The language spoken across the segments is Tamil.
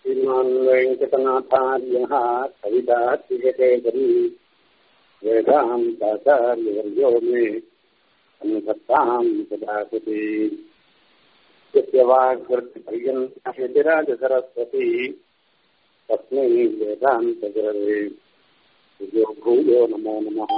श्रीमान् वेङ्कटनाथार्यः कवितात्रिकेसरी वेदान्ताचार्यवर्यो मे अनुसत्तां सदाकृति यस्य वाग्वृत्तिपर्यन्तायतिराजसरस्वती तस्मै वेदान्तगुरवे भूयो भूयो नमो नमः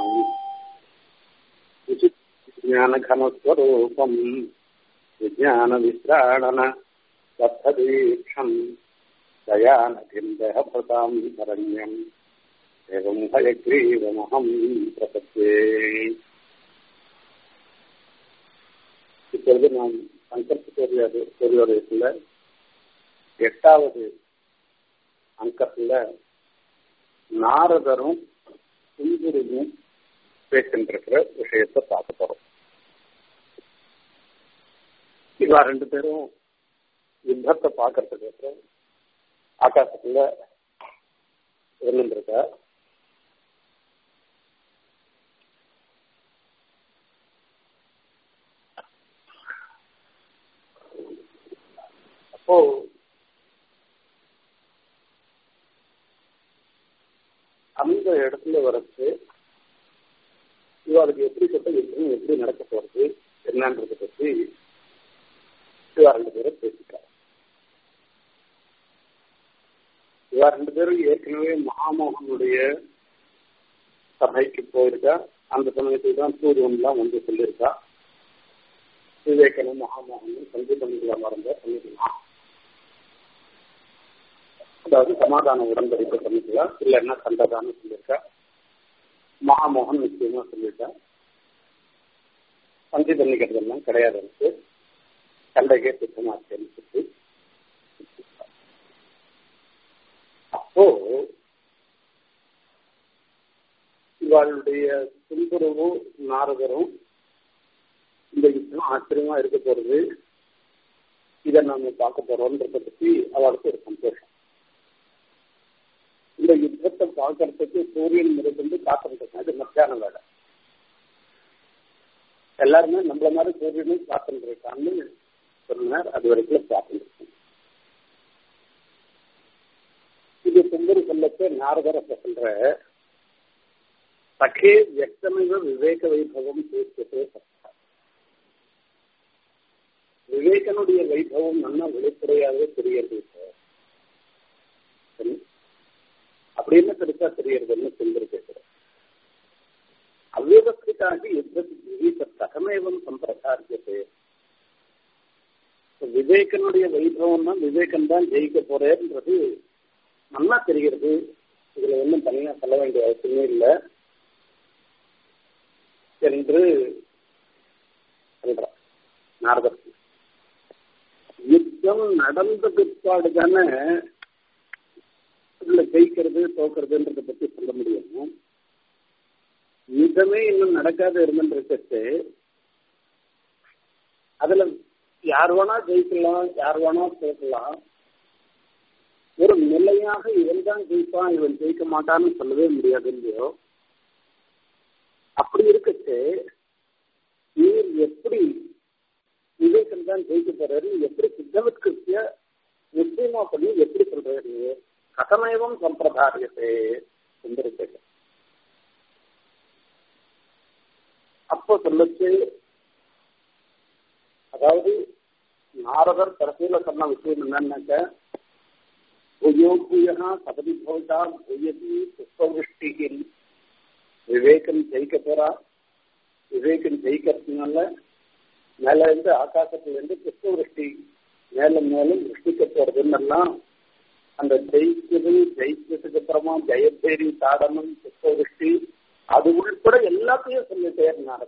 विज्ञानघनस्वरूपम् विज्ञानविश्राणन तत्थदीक्षम् दयानखिन्दहभृताम् शरण्यम् एवम् हयग्रीवमहम् प्रपद्ये இப்பொழுது நாம் சங்கல்ப சூரியோதய சூரியோதயத்தில் எட்டாவது அங்கத்தில் நாரதரும் சுந்தரியும் பேசின்றிருக்கிற விஷயத்தை பார்க்க போறோம் இவா ரெண்டு பேரும் யுத்தத்தை பார்க்கறதுக்கு ஆகாசத்துல இருந்துருக்க அப்போ அந்த இடத்துல வரச்சு இவாளுக்கு எப்படிப்பட்ட யுத்தம் எப்படி நடக்க போறது என்னன்றதை பற்றி இவா ரெண்டு பேரும் பேசிட்டார் இவா ரெண்டு பேரும் ஏற்கனவே மகாமோகனுடைய சபைக்கு போயிருக்கா அந்த சமயத்துக்கு தான் சூரியன்லாம் வந்து சொல்லியிருக்கா விவேகனும் மகாமோகனும் சங்கீத பண்ணிக்கலாம் மறந்த பண்ணிக்கலாம் அதாவது சமாதான உடன்படிக்கை பண்ணிக்கலாம் இல்லைன்னா சண்டதானம் சொல்லியிருக்கா மகாமோகன் நிச்சயமா சொல்லியிருக்கா பஞ்சு பண்ணிக்கிறதெல்லாம் கிடையாது எனக்கு சண்டைக்கே சுத்தமாச்சேன்னு சொல்லி அப்போ இவளுடைய துன்புறவும் நாரதரும் இந்த யுத்தம் ஆச்சரியமா இருக்க போறது இதை நாம பார்க்க போறோம்ன்றத பத்தி அவளுக்கு ஒரு சந்தோஷம் இந்த யுத்தத்தை பார்க்கறதுக்கு சூரியன் மிருந்து காத்திருக்கேன் அது மத்தியான வேலை எல்லாருமே நம்மள மாதிரி சூரியனும் காத்துட்டு இருக்கான்னு சொன்னார் அது வரைக்கும் பார்த்துட்டு இது சுந்தரி சொல்லத்தை நாரதர சொல்ற சகே வியக்தமிவ விவேக வைபவம் பேசியதே சத்தா விவேகனுடைய வைபவம் நல்லா வெளிப்படையாகவே தெரியறது சரி அப்படின்னு பெருசா தெரியறதுன்னு சுந்தரி கேட்கிறேன் அவ்யவஸ்திதாகி யுத்தத்தி கதமேவம் சம்பிரசாரியத்தை விவேகனுடைய வைபவம் தான் விவேகம் தான் ஜெயிக்க போறேன்றது நல்லா தெரிகிறது இதுல ஒன்றும் தனியா சொல்ல வேண்டிய அவசியமே இல்லை என்று சொல்றார் நாரதர் யுத்தம் நடந்த பிற்பாடு தானே இதுல ஜெயிக்கிறது தோக்கிறதுன்றத பத்தி சொல்ல முடியும் யுத்தமே இன்னும் நடக்காத இருந்துட்டு அதுல யார் வேணா ஜெயிக்கலாம் யார் வேணா தோக்கலாம் ஒரு நிலையாக இவன் தான் ஜெயிப்பான் இவன் ஜெயிக்க மாட்டான்னு சொல்லவே முடியாது இல்லையோ அப்படி இருக்கச்சு நீர் எப்படி விவேகம் தான் ஜெயிக்க போறாரு எப்படி சித்தவத்கிருத்திய நிச்சயமா பண்ணி எப்படி சொல்றாரு கதமேவம் சம்பிரதாரியத்தை சுந்தரிக்க அப்போ சொல்லுச்சு அதாவது நாரதர் கடைசியில சொன்ன விஷயம் என்னன்னாக்க புயோ புயா சபதி போதா புயதி புஷ்பவృష్டியில் விவேகம் ஜெயிக்க போறா விவேகம் ஜெயிக்கிறதுனால மேல இருந்து ஆகாசத்துல இருந்து புஷ்பவృష్டி மேலும் மேலும் விஷ்டிக்க போறதுன்னெல்லாம் அந்த ஜெயிச்சது ஜெயிச்சதுக்கு அப்புறமா ஜெயபேரி தாடனம் புஷ்பவృష్டி அது உள்பட எல்லாத்தையும் சொல்லிட்டே இருந்தாரு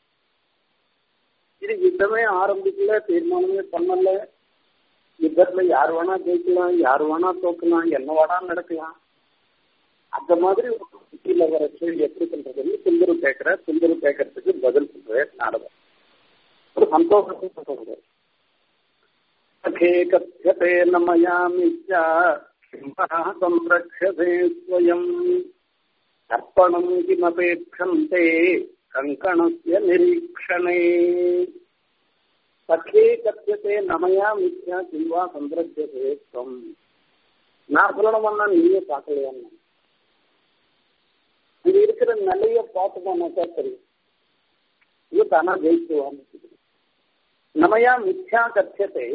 இது யுத்தமே ஆரம்பிக்கல தீர்மானமே பண்ணல யுத்தத்துல யார் வேணா ஜெயிக்கலாம் யார் வேணா தோக்கலாம் என்ன வேணா நடக்கலாம் அந்த மாதிரி கீழே வர கேள்வி எப்படி பண்றதுன்னு சுந்தரு கேட்கிற சுந்தரு கேட்கறதுக்கு பதில் சொல்ற நாடகம் ஒரு சந்தோஷத்தை சொல்ற சகே கத்தியதே நமயாமிச்சா சம்ரக்ஷதே ஸ்வயம் தர்ப்பணம் கிமபேட்சந்தே கங்கணஸ்ய நிரீக்ஷணே சഖே கத்தியதே நமயா மித்யா கிம்வா சந்திரஜ்யதே ஸ்வம் நான் சொல்லணுமான்னா நீயே பார்க்கலையான்னு இது இருக்கிற நிலைய பார்த்துட்டோம்னாக்கா தெரியும் இது தானா ஜெயிச்சுவான்னு நமையா மித்யா கட்சத்தை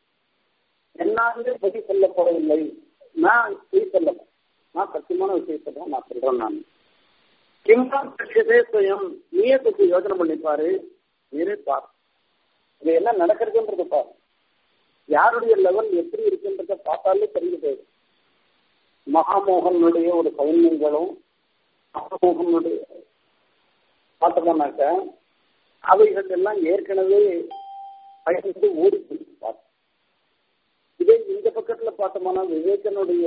என்னாலே பதி சொல்லப்படவில்லை நான் பொய் சொல்ல நான் சத்தியமான விஷயத்தை தான் நான் சொல்றேன் நான் கிம்பா கட்சதே சுயம் நீயே கொஞ்சம் யோசனை பண்ணி பாரு நீரே பார் இது என்ன நடக்கிறதுன்றது பாரு யாருடைய லெவல் எப்படி இருக்குன்றத பார்த்தாலே தெரிஞ்சு போயிடும் மகாமோகனுடைய ஒரு சைன்யங்களும் மகாமோகனுடைய பார்த்தோம்னாக்க அவைகள் எல்லாம் ஏற்கனவே பயந்து ஓடி போயிருப்பார் இதே இந்த பக்கத்துல பார்த்தோம்னா விவேகனுடைய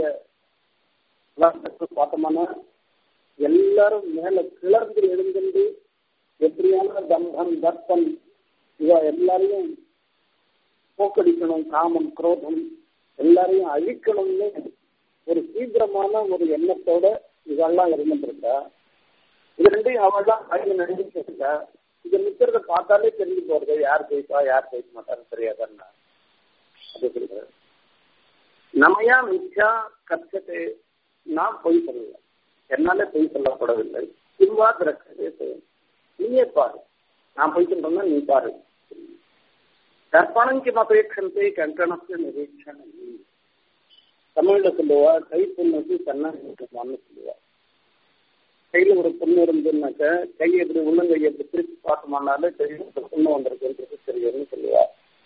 பார்த்தோம்னா எல்லாரும் மேல கிளர்ந்து எழுந்து எப்படியான தம்பம் தர்ப்பம் இவ எல்லாரையும் போக்கடிக்கணும் காமம் குரோதம் எல்லாரையும் அழிக்கணும்னு ஒரு தீவிரமான ஒரு எண்ணத்தோட இதெல்லாம் இருந்துருக்கா இது ரெண்டையும் அவள்லாம் அழிவு நடிச்சிருக்கா இது நிக்கிறத பார்த்தாலே தெரிஞ்சு போறது யார் ஜெயிப்பா யார் ஜெயிக்க மாட்டான்னு தெரியாதன்னா அது சொல்றாரு நமையா மித்யா கற்கத்தை நான் பொய் சொல்லல என்னால பொய் சொல்லப்படவில்லை சிவா திரக்கதே நீயே பாரு நான் பொய் சொல்றேன்னா நீ பாரு தர்ப்பணம் கிம் அபேட்சந்தே கங்கணத்தை நிரீட்சணம் தமிழ்ல சொல்லுவா கை புண்ணுக்கு கண்ணான்னு சொல்லுவா கையில ஒரு புண்ணு இருந்துன்னாக்க கை எப்படி உள்ளங்கை எப்படி திருப்பி பார்த்தோம்னாலே தெரியும் புண்ணு வந்திருக்குன்றது தெரியும்னு சொல்லுவா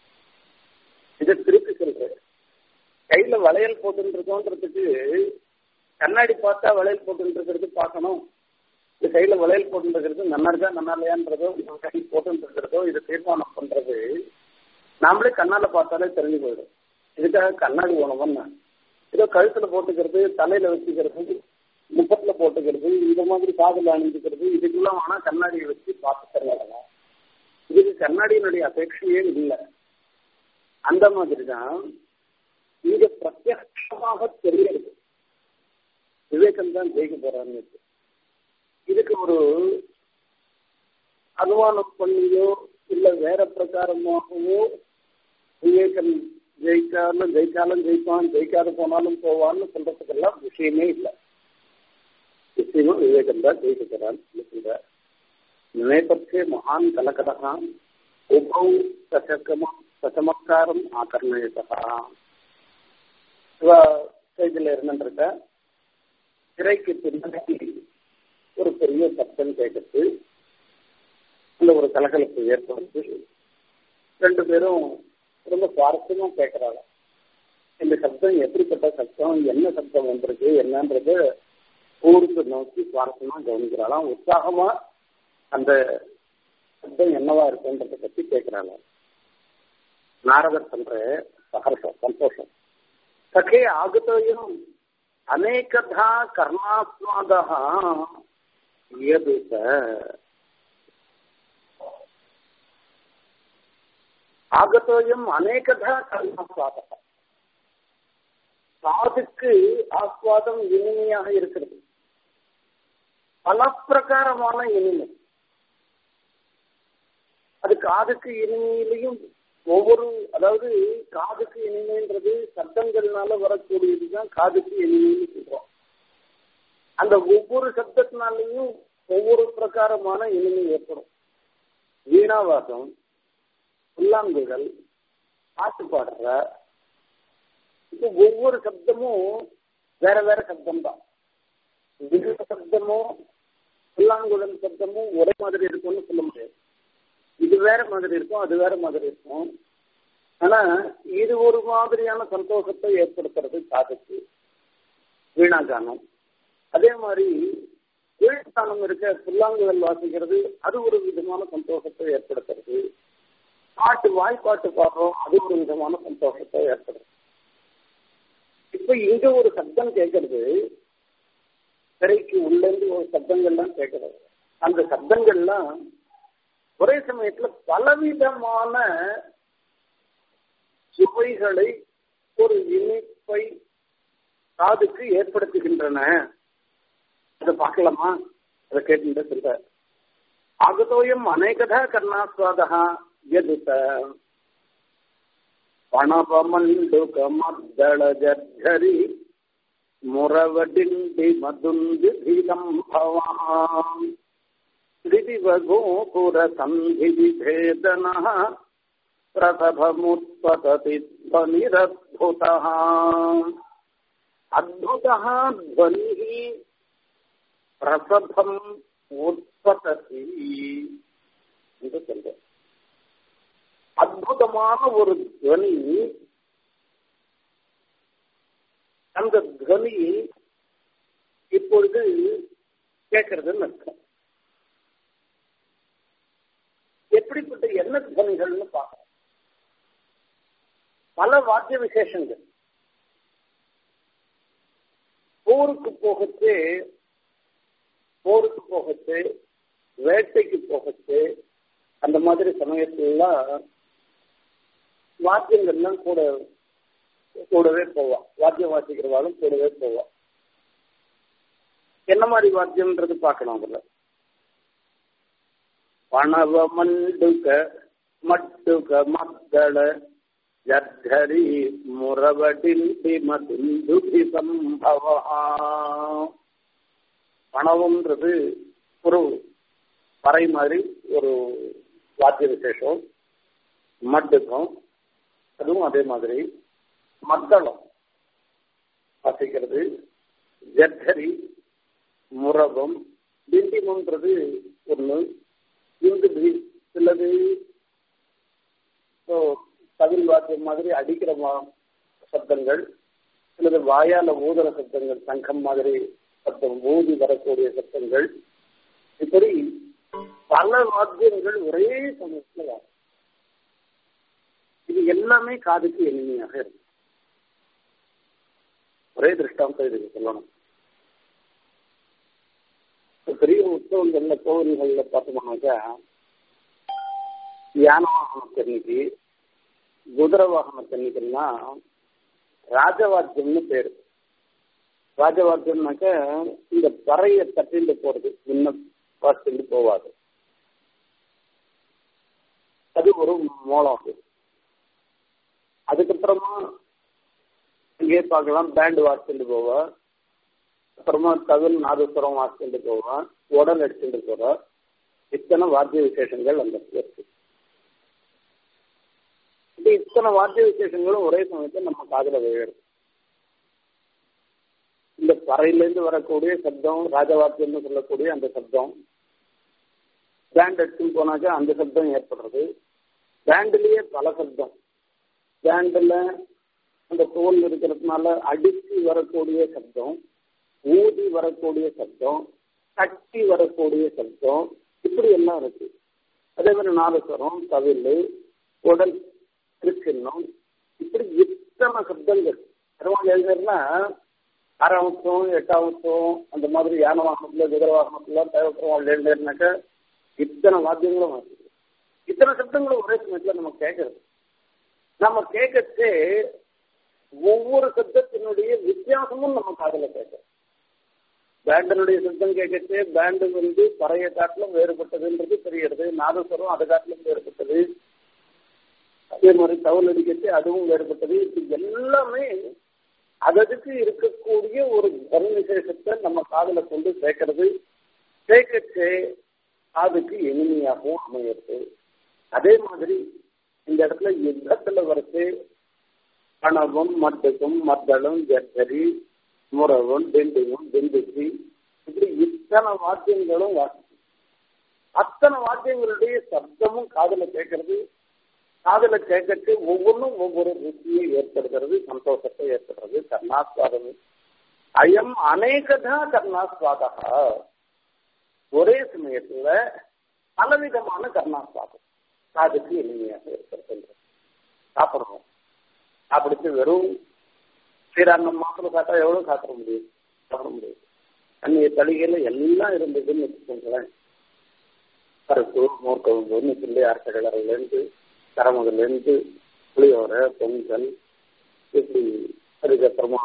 இதை திருப்பி சொல்றேன் கையில வளையல் போட்டுருக்கோன்றதுக்கு கண்ணாடி பார்த்தா வளையல் போட்டுருக்கிறது பார்க்கணும் இந்த கையில வளையல் போட்டுருக்கிறது நல்லா இருக்கா நல்லா இல்லையான்றதோ கை போட்டுருக்கிறதோ இதை தீர்மானம் பண்றது நாமளே கண்ணால பார்த்தாலே தெரிஞ்சு போயிடும் இதுக்காக கண்ணாடி உணவுன்னா ஏதோ கழுத்துல போட்டுக்கிறது தலையில வச்சுக்கிறது முப்பத்துல போட்டுக்கிறது இந்த மாதிரி காதுல அணிஞ்சுக்கிறது இதுக்கெல்லாம் ஆனா கண்ணாடியை வச்சு பார்த்து தெரியலாம் இதுக்கு கண்ணாடியினுடைய அபேட்சையே இல்லை அந்த மாதிரி தான் இங்க பிரத்யமாக தெரியுது விவேகம் தான் ஜெயிக்க போறான்னு இதுக்கு ஒரு அனுமானம் பண்ணியோ இல்ல வேற பிரகாரமாகவோ விவேகம் ஜெயிக்காலும் ஜெயிக்காலும் ஜெயிப்பான் ஜெயிக்காத போனாலும் போவான்னு சொல்றதுக்கெல்லாம் விஷயமே இல்லை விஷயமும் விவேகம் தான் ஜெயிக்க போறான்னு சொல்ற நேபத்திய மகான் கலகதா உபௌ சசகமா சசமக்காரம் ஆகர்ணயதா இவ ஸ்டேஜில் இருந்துருக்க திரைக்கு பின்னாடி ஒரு பெரிய சத்தம் கேட்கறது அந்த ஒரு கலகலப்பு ஏற்படுத்து ரெண்டு பேரும் ரொம்ப சுவாரஸ்யமா கேட்கிறாங்க இந்த சப்தம் எப்படிப்பட்ட சப்தம் என்ன சப்தம் வந்திருக்கு என்னன்றது ஊருக்கு நோக்கி சுவாரஸ்யமா கவனிக்கிறாளாம் உற்சாகமா அந்த சப்தம் என்னவா இருக்குன்றத பத்தி கேட்கிறாங்க நாரதர் பண்ற சகர்ஷம் சந்தோஷம் சகே ஆகத்தோயும் அநேகதா கர்மாஸ்வாதா எது ஆகத்தோயம் அநேகதா கர்மாஸ்வாதா காதுக்கு ஆஸ்வாதம் இனிமையாக இருக்கிறது பல பிரகாரமான இனிமை அது காதுக்கு இனிமையிலையும் ஒவ்வொரு அதாவது காதுக்கு இனிமைன்றது சப்தங்கள்னால வரக்கூடியதுதான் காதுக்கு இனிமைன்னு சொல்றோம் அந்த ஒவ்வொரு சப்தத்தினாலையும் ஒவ்வொரு பிரகாரமான இனிமை ஏற்படும் வீணாவாசம் புல்லாங்குழல் பாட்டு பாடுற இப்போ ஒவ்வொரு சப்தமும் வேற வேற சப்தம் தான் விரு சப்தமும் புல்லாங்குழல் சப்தமும் ஒரே மாதிரி இருக்கும்னு சொல்ல முடியாது இது வேற மாதிரி இருக்கும் அது வேற மாதிரி இருக்கும் ஆனா இது ஒரு மாதிரியான சந்தோஷத்தை ஏற்படுத்துறது காதுக்கு வீணாகானம் அதே மாதிரி வீழ்த்தானம் இருக்க புல்லாங்குழல் வாசிக்கிறது அது ஒரு விதமான சந்தோஷத்தை ஏற்படுத்துறது பாட்டு வாய்ப்பாட்டு பாடுறோம் அது ஒரு விதமான சந்தோஷத்தை ஏற்படுது இப்ப இங்க ஒரு சப்தம் கேட்கறது திரைக்கு உள்ளேந்து ஒரு சப்தங்கள்லாம் கேட்கறது அந்த சப்தங்கள்லாம் ஒரே சமயத்துல பலவிதமான சுவைகளை ஒரு இனிப்பை காதுக்கு ஏற்படுத்துகின்றன அதை பார்க்கலாமா அதை கேட்டு சொல்ற ஆகதோயம் அநேகதா கர்ணாஸ்வாதா எதுத்த பணபமண்டுக மத்தள ஜர்ஜரி முரவடிண்டி மதுந்திரம் பவாம் गिरिवगोपुर सन्धिविभेदनः प्रसभमुत्पतति ध्वनिरद्भुतः अद्भुतः ध्वनिः प्रसभम् உற்பத்தி என்று சொல்ற அற்புதமான ஒரு துவனி அந்த துவனி இப்பொழுது கேட்கறதுன்னு அர்த்தம் எப்படிப்பட்ட என்ன துவனிகள்னு பார்க்கணும் பல வாத்திய விசேஷங்கள் போருக்கு போகச்சு போருக்கு போகச்சு வேட்டைக்கு போகச்சு அந்த மாதிரி சமயத்துலாம் வாத்தியங்கள்லாம் கூட கூடவே போவான் வாத்தியம் வாசிக்கிறவாலும் கூடவே போவான் என்ன மாதிரி வாத்தியம்ன்றது பார்க்கணும் அதுல பணவ மண்டுக மட்டுக மத்தள ஜர்ஹரி முரவடிந்தி மதுந்துபி சம்பவா பணவம்ன்றது ஒரு பறை மாதிரி ஒரு வாத்திய விசேஷம் மட்டுக்கும் அதுவும் அதே மாதிரி மத்தளம் வாசிக்கிறது ஜர்ஹரி முரவம் திண்டிமன்றது ஒன்று இந்து சிலது தவில் வாத்தியம் மாதிரி அடிக்கிற சப்தங்கள் சிலது வாயால ஊதுற சப்தங்கள் சங்கம் மாதிரி சப்தம் ஊதி வரக்கூடிய சப்தங்கள் இப்படி பல வாத்தியங்கள் ஒரே சமயத்துல வரும் இது எல்லாமே காதுக்கு எளிமையாக இருக்கும் ஒரே திருஷ்டாந்தம் இதுக்கு சொல்லணும் பெரிய உற்சவங்கள்ல கோவில்கள்ல பார்த்தோம்னாக்கா யான வாகனத்தன்னைக்கு குதிரை வாகனத்தன்னைக்குன்னா ராஜவாத்தியம்னு பேரு ராஜவாத்தியம்னாக்க இந்த பறைய தட்டிண்டு போறது முன்ன வாசிட்டு போவாது அது ஒரு மோளம் அது அதுக்கப்புறமா இங்கே பார்க்கலாம் பேண்ட் வாசிட்டு போவா அப்புறமா தவில் நாதஸ்வரம் வாசிட்டு போவான் உடல் எடுத்துட்டு போறா இத்தனை வாத்திய விசேஷங்கள் அந்த இருக்கு இது இத்தனை வாத்திய விசேஷங்களும் ஒரே சமயத்தில் நம்ம காதல விழுது இந்த பறையிலேருந்து வரக்கூடிய சப்தம் ராஜவாத்தியம்னு சொல்லக்கூடிய அந்த சப்தம் பேண்ட் எடுத்துன்னு போனாக்கா அந்த சப்தம் ஏற்படுறது பேண்ட்லயே பல சப்தம் பேண்டில் அந்த தோல் இருக்கிறதுனால அடித்து வரக்கூடிய சப்தம் ஊதி வரக்கூடிய சப்தம் தட்டி வரக்கூடிய சப்தம் இப்படி எல்லாம் இருக்கு அதே மாதிரி நாதஸ்வரம் தவில் உடல் திருச்சின்னம் இப்படி இத்தனை சப்தங்கள் பெருமாள் எழுதுனா ஆறாவசம் எட்டாவசம் அந்த மாதிரி யான வாகனத்துல குதிரை வாகனத்துல தேவைப்பெருமாள் எழுதுனாக்க இத்தனை வாத்தியங்களும் வாசிக்குது இத்தனை சப்தங்களும் ஒரே சமயத்துல நம்ம கேட்கறது நம்ம கேட்கறதே ஒவ்வொரு சப்தத்தினுடைய வித்தியாசமும் நம்ம காதல கேட்கறோம் பேண்டனுடைய சப்தம் கேட்கறது பேண்டு வந்து பறைய காட்டிலும் வேறுபட்டதுன்றது தெரிகிறது நாதஸ்வரம் அதை காட்டிலும் வேறுபட்டது அதே மாதிரி தவல் அடிக்கிறது அதுவும் வேறுபட்டது இது எல்லாமே அதற்கு இருக்கக்கூடிய ஒரு தர்ம விசேஷத்தை நம்ம காதல கொண்டு சேர்க்கறது சேர்க்கச்சு அதுக்கு எளிமையாகவும் அமையிறது அதே மாதிரி இந்த இடத்துல யுத்தத்துல வரைச்சு கணவம் மட்டுக்கும் மத்தளம் ஜர்கரி முறவும் டெண்டுவும் டெண்டுச்சி இப்படி இத்தனை வாத்தியங்களும் வாசிக்கும் அத்தனை வாத்தியங்களுடைய சப்தமும் காதல கேட்கறது காதல கேட்கறது ஒவ்வொன்றும் ஒவ்வொரு ருச்சியை ஏற்படுகிறது சந்தோஷத்தை ஏற்படுறது கர்ணாஸ்வாதம் அயம் அநேகதா கர்ணாஸ்வாதா ஒரே சமயத்துல பலவிதமான கர்ணாஸ்வாதம் காதுக்கு எளிமையாக ஏற்படுத்துகிறது சாப்பிடணும் சாப்பிடுச்சு வெறும் ஸ்ரீரங்கம் மாத்திரம் சாப்பிட்டா எவ்வளவு சாப்பிட முடியும் சாப்பிட முடியும் அன்னைய தளிகையில எல்லாம் இருந்ததுன்னு வச்சுக்கோங்களேன் பருப்பு மோர்கவும்புன்னு பிள்ளையார் கடலறையிலேருந்து கரமுதலேருந்து புளியோரை பொங்கல் இப்படி அதுக்கப்புறமா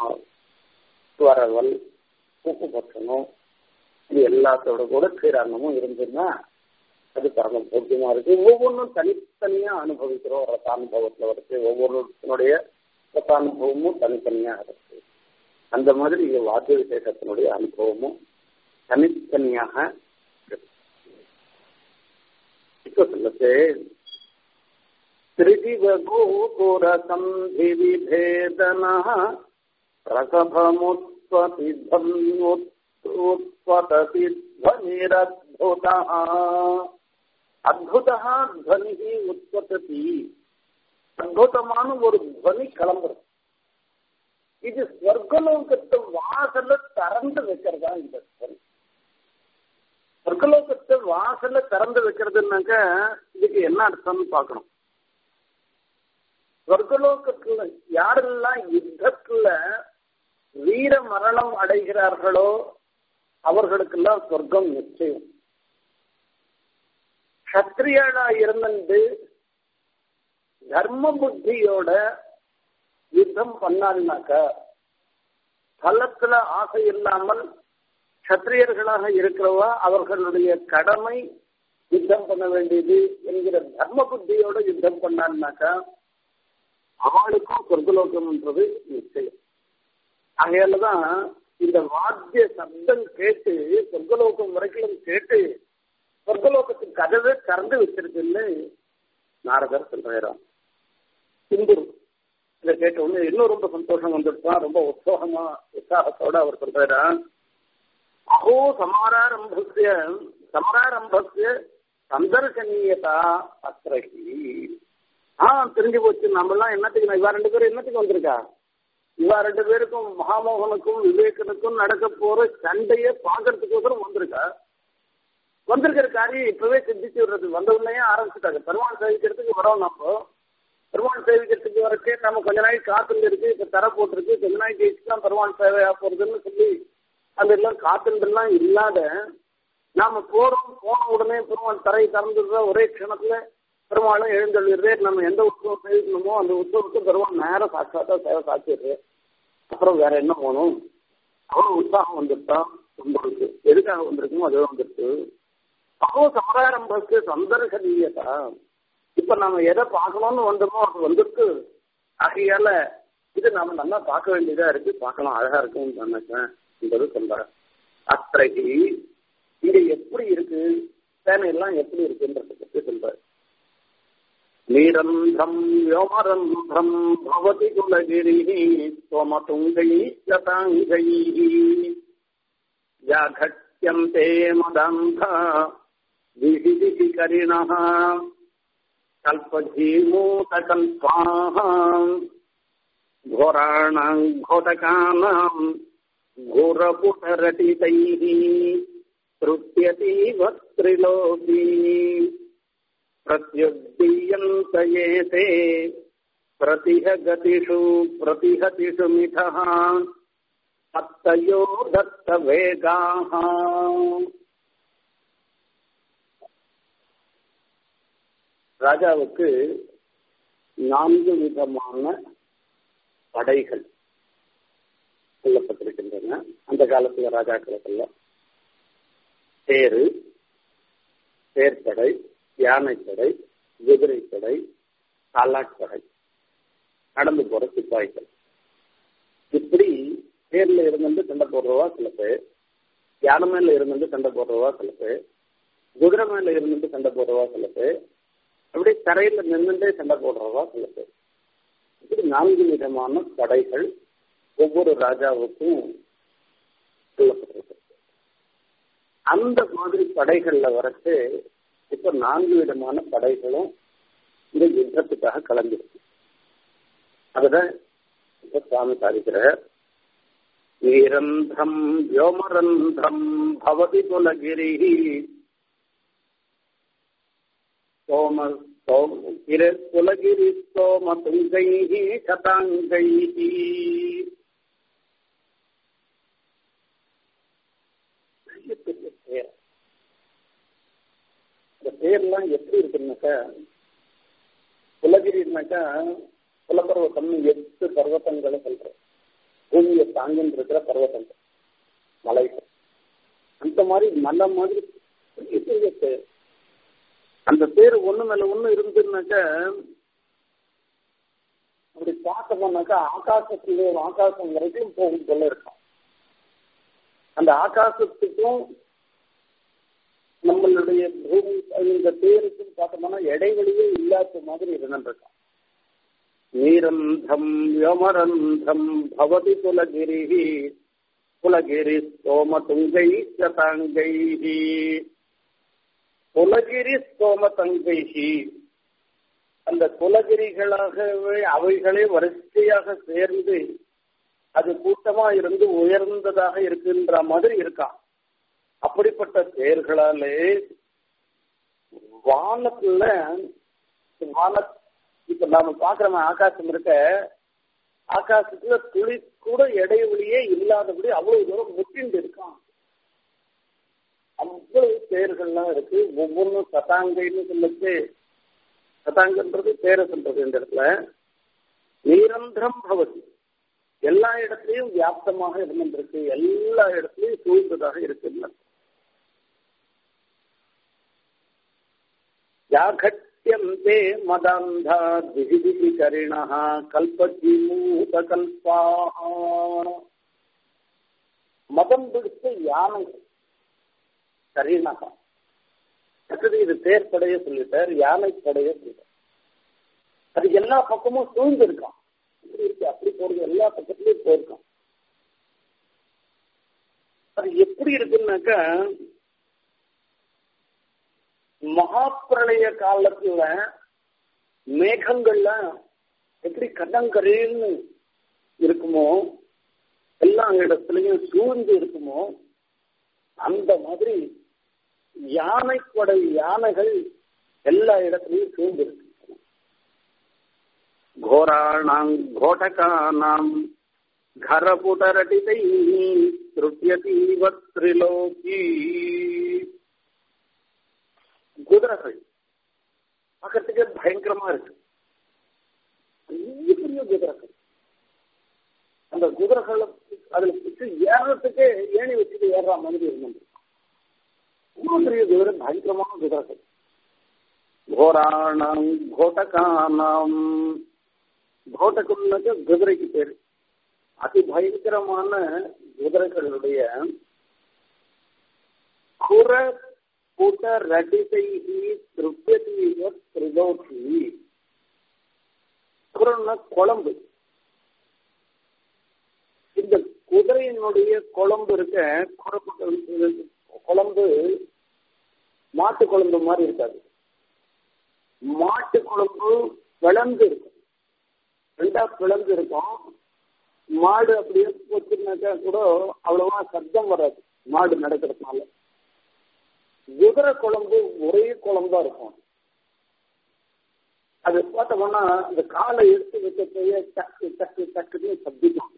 வரவல் உப்பு பச்சனம் இது எல்லாத்தோட கூட ஸ்ரீரங்கமும் இருந்ததுன்னா அது பரம போக்கியமா இருக்கு ஒவ்வொன்றும் தனித்தனியா அனுபவிக்கிறோம் ரசானுபவத்துல வரைக்கும் ஒவ்வொருத்தனுடைய ரசானுபவமும் தனித்தனியா இருக்கு அந்த மாதிரி இங்க வாத்திய விசேஷத்தினுடைய அனுபவமும் தனித்தனியாக இப்ப சொல்லுது त्रिदिवगोपुरसन्धि विभेदनः प्रसभमुत्पतिध्वन्युत्पतति ध्वनिरद्भुतः அத்புதா துவனி உற்பத்தி அற்புதமான ஒரு துவனி கிளம்புறது இது ஸ்வர்கலோகத்தை வாசல திறந்து வைக்கிறதா இந்த துவனி சொர்க்கலோகத்தை வாசல்ல திறந்து வைக்கிறதுனாக்க இதுக்கு என்ன அர்த்தம்னு பார்க்கணும் சொர்க்கலோகத்துல யாரெல்லாம் யுத்தத்துல வீர மரணம் அடைகிறார்களோ அவர்களுக்கெல்லாம் சொர்க்கம் நிச்சயம் சத்திரியனா இருந்துட்டு தர்ம புத்தியோட யுத்தம் பண்ணாருனாக்க பலத்துல ஆசை இல்லாமல் சத்திரியர்களாக இருக்கிறவா அவர்களுடைய கடமை யுத்தம் பண்ண வேண்டியது என்கிற தர்ம புத்தியோட யுத்தம் பண்ணான்னாக்கா அவளுக்கும் சொர்க்கலோகம்ன்றது நிச்சயம் ஆகையாலதான் இந்த வாத்திய சப்தம் கேட்டு சொர்க்கலோகம் வரைக்கும் கேட்டு சொர்க்கலோகத்துக்கு கதவே திறந்து வச்சிருக்குன்னு நாரதர் சொல்றாராம் சிந்துரு இதை கேட்ட உடனே இன்னும் ரொம்ப சந்தோஷம் வந்துடுச்சான் ரொம்ப உற்சாகமா உற்சாகத்தோட அவர் சொல்றாரா அஹோ சமாராரம்பஸ்ய சமராரம்பஸ்ய சந்தர்சனீயதா அத்திரகி ஆ தெரிஞ்சு போச்சு நம்மலாம் என்னத்துக்கு இவா ரெண்டு பேரும் என்னத்துக்கு வந்திருக்கா இவா ரெண்டு பேருக்கும் மகாமோகனுக்கும் விவேகனுக்கும் நடக்க போற சண்டையை பாக்குறதுக்கோசரம் வந்திருக்கா வந்திருக்கிற காரியம் இப்பவே சிந்திச்சு விடுறது வந்த உடனே ஆரம்பிச்சுட்டாங்க பெருமாள் சேவிக்கிறதுக்கு வரோம் நம்ம பெருமாள் சேவிக்கிறதுக்கு வரக்கே நம்ம கொஞ்ச நாளைக்கு காத்துட்டு இருக்கு இப்ப தர போட்டிருக்கு கொஞ்ச நாளைக்கு கழிச்சு தான் பெருமாள் சேவையா போறதுன்னு சொல்லி அந்த எல்லாம் காத்துலாம் இல்லாத நாம போறோம் போன உடனே பெருமாள் தரையை திறந்துடுற ஒரே க்ஷணத்துல பெருமாளும் எழுந்தள்ளிடுறே நம்ம எந்த உற்சவம் சேவிக்கணுமோ அந்த உற்சவத்துக்கு பெருமாள் நேரம் சாட்சாத்தா சேவை சாத்திடுறது அப்புறம் வேற என்ன போகணும் அவ்வளவு உற்சாகம் வந்துட்டான் உங்களுக்கு எதுக்காக வந்திருக்குமோ அது வந்துருக்கு அவ்வளோ சமராரம்பத்துக்கு சந்தர்கதீயதா இப்ப நாம எதை பார்க்கணும்னு வந்தோமோ அது வந்துருக்கு ஆகையால இது நாம நல்லா பார்க்க வேண்டியதா இருக்கு பார்க்கலாம் அழகா இருக்கும்னு நினைச்சேன் என்பது சொல்றாரு அத்திரைக்கு இங்க எப்படி இருக்கு சேனையெல்லாம் எப்படி இருக்குன்றத பத்தி சொல்றாரு நீரந்தம் யோமரந்தம் பவதி குலகிரி சோமதுங்கை சதாங்கை யாகட்யந்தே மதந்த விஹிதிகரிணः कल्पजीमूतकल्पाः घोराणाम् घोटकानाम् घोरपुटरटितैः तृप्यतीव त्रिलोकी प्रत्युद्दीयन्त एते प्रतिह गतिषु प्रतिहतिषु मिथः अत्तयो दत्तवेगाः ராஜாவுக்கு நான்கு விதமான படைகள் சொல்லப்பட்டிருக்கின்றன அந்த காலத்துல ராஜாக்களுக்கெல்லாம் தேரு தேர்ப்படை யானைப்படை குதிரைப்படை காலாட்படை நடந்து போற சிப்பாய்கள் இப்படி தேர்ல இருந்து சண்டை போடுறவா சில பேர் யானை மேல இருந்து சண்டை போடுறவா சில பேர் குதிரை மேல இருந்து சண்டை போடுறவா சில பேர் அப்படி தரையில நின்றுட்டே சண்டை போடுறவா சில பேர் இப்படி நான்கு விதமான படைகள் ஒவ்வொரு ராஜாவுக்கும் சொல்லப்பட்டிருக்கு அந்த மாதிரி படைகள்ல வரச்சு இப்ப நான்கு விதமான படைகளும் இந்த யுத்தத்துக்காக கலந்துருக்கு அதுதான் இப்ப சுவாமி சாதிக்கிறார் வீரந்தம் வ்யோமரந்தம் பவதி குலகிரி சோம குலகிரி சோம துங்கை சதாங்கை பேர் இந்த பேர்லாம் எப்படி இருக்குன்னாக்கா குலகிரினாக்கா குலப்பர்வத்தம் எட்டு பர்வத்தங்களை சொல்றோம் பூமியை தாங்கின்னு இருக்கிற பர்வத்தங்கள் மலைகள் அந்த மாதிரி மலை மாதிரி பெரிய பெரிய பேர் அந்த பேர் ஒண்ணு மேல ஒண்ணு இருந்துன்னாக்கா அப்படி பார்த்தோம்னாக்கா ஆகாசத்திலே ஆகாசம் வரைக்கும் போகும் போல இருக்கும் அந்த ஆகாசத்துக்கும் நம்மளுடைய பூமி இந்த தேருக்கும் பார்த்தோம்னா இடைவெளியே இல்லாத மாதிரி இருந்துருக்கான் நீரந்தம் யமரந்தம் பவதி குலகிரி குலகிரி சோமதுங்கை சதாங்கை குலகிரி சோமதங்கை அந்த குலகிரிகளாகவே அவைகளே வரிசையாக சேர்ந்து அது கூட்டமா இருந்து உயர்ந்ததாக இருக்கின்ற மாதிரி இருக்கான் அப்படிப்பட்ட செயல்களாலே வானத்துல வான இப்ப நாம பாக்குற ஆகாசம் இருக்க ஆகாசத்துல துளி கூட இடைவெளியே இல்லாதபடி அவ்வளவு தூரம் முட்டிண்டு இருக்கான் அவ்வளவு பெயர்கள்லாம் இருக்கு ஒவ்வொன்றும் சதாங்கைன்னு சொல்லிட்டு சதாங்கன்றது பேரை சொல்றது இந்த இடத்துல நிரந்தரம் பவதி எல்லா இடத்துலையும் வியாப்தமாக இருந்திருக்கு எல்லா இடத்துலையும் சூழ்ந்ததாக இருக்கு யாகட்யந்தே மதாந்தா திசி திசி கரிணா கல்பஜிமூத கல்பாக மதம் பிடித்த யானை கரீனகா அடுத்தது இது தேர் படைய சொல்லிட்டார் யானை படைய சொல்லிட்டார் அது எல்லா பக்கமும் சூழ்ந்திருக்கான் இப்படி இருக்கு அப்படி போறது எல்லா பக்கத்துலயும் போயிருக்கான் அது எப்படி இருக்குன்னாக்கா மகாப்பிரளய காலத்துல மேகங்கள்ல எப்படி கடங்கரேன்னு இருக்குமோ எல்லா இடத்துலயும் சூழ்ந்து இருக்குமோ அந்த மாதிரி யானைப்படை யானைகள் எல்லா இடத்துலயும் சூழ்ந்து இருக்கு घोराणाम् घोटकानाम् घरपुटरटितैः திருட்டியதீவ திரிலோகி குதிரைகள் பார்க்கறதுக்கே பயங்கரமா இருக்கு பெரிய பெரிய குதிரைகள் அந்த குதிரைகளை அதுல பிடிச்சு ஏறத்துக்கே ஏணி வச்சுட்டு ஏறுற மாதிரி இருந்தது இவ்வளவு பெரிய குதிரை பயங்கரமான குதிரைகள் கோராணம் கோட்டகானாம் கோட்டகம்னாக்க குதிரைக்கு பேரு அதி பயங்கரமான குதிரைகளுடைய குர கூட்ட ரடிசைகி திருப்தியதீவ திரிலோகி குரன்னா குழம்பு இந்த குதிரையினுடைய குழம்பு இருக்க குறப்பட்ட குழம்பு மாட்டு குழம்பு மாதிரி இருக்காது மாட்டு குழம்பு விளந்து இருக்கும் ரெண்டா பிளந்து இருக்கும் மாடு அப்படியே போச்சுனாக்கா கூட அவ்வளவா சப்தம் வராது மாடு நடக்கிறதுனால குதிரை குழம்பு ஒரே குழம்பா இருக்கும் அது பார்த்தோம்னா அந்த காலை எடுத்து வைக்கக்கூடிய டக்கு டக்கு டக்குன்னு சப்திக்கும்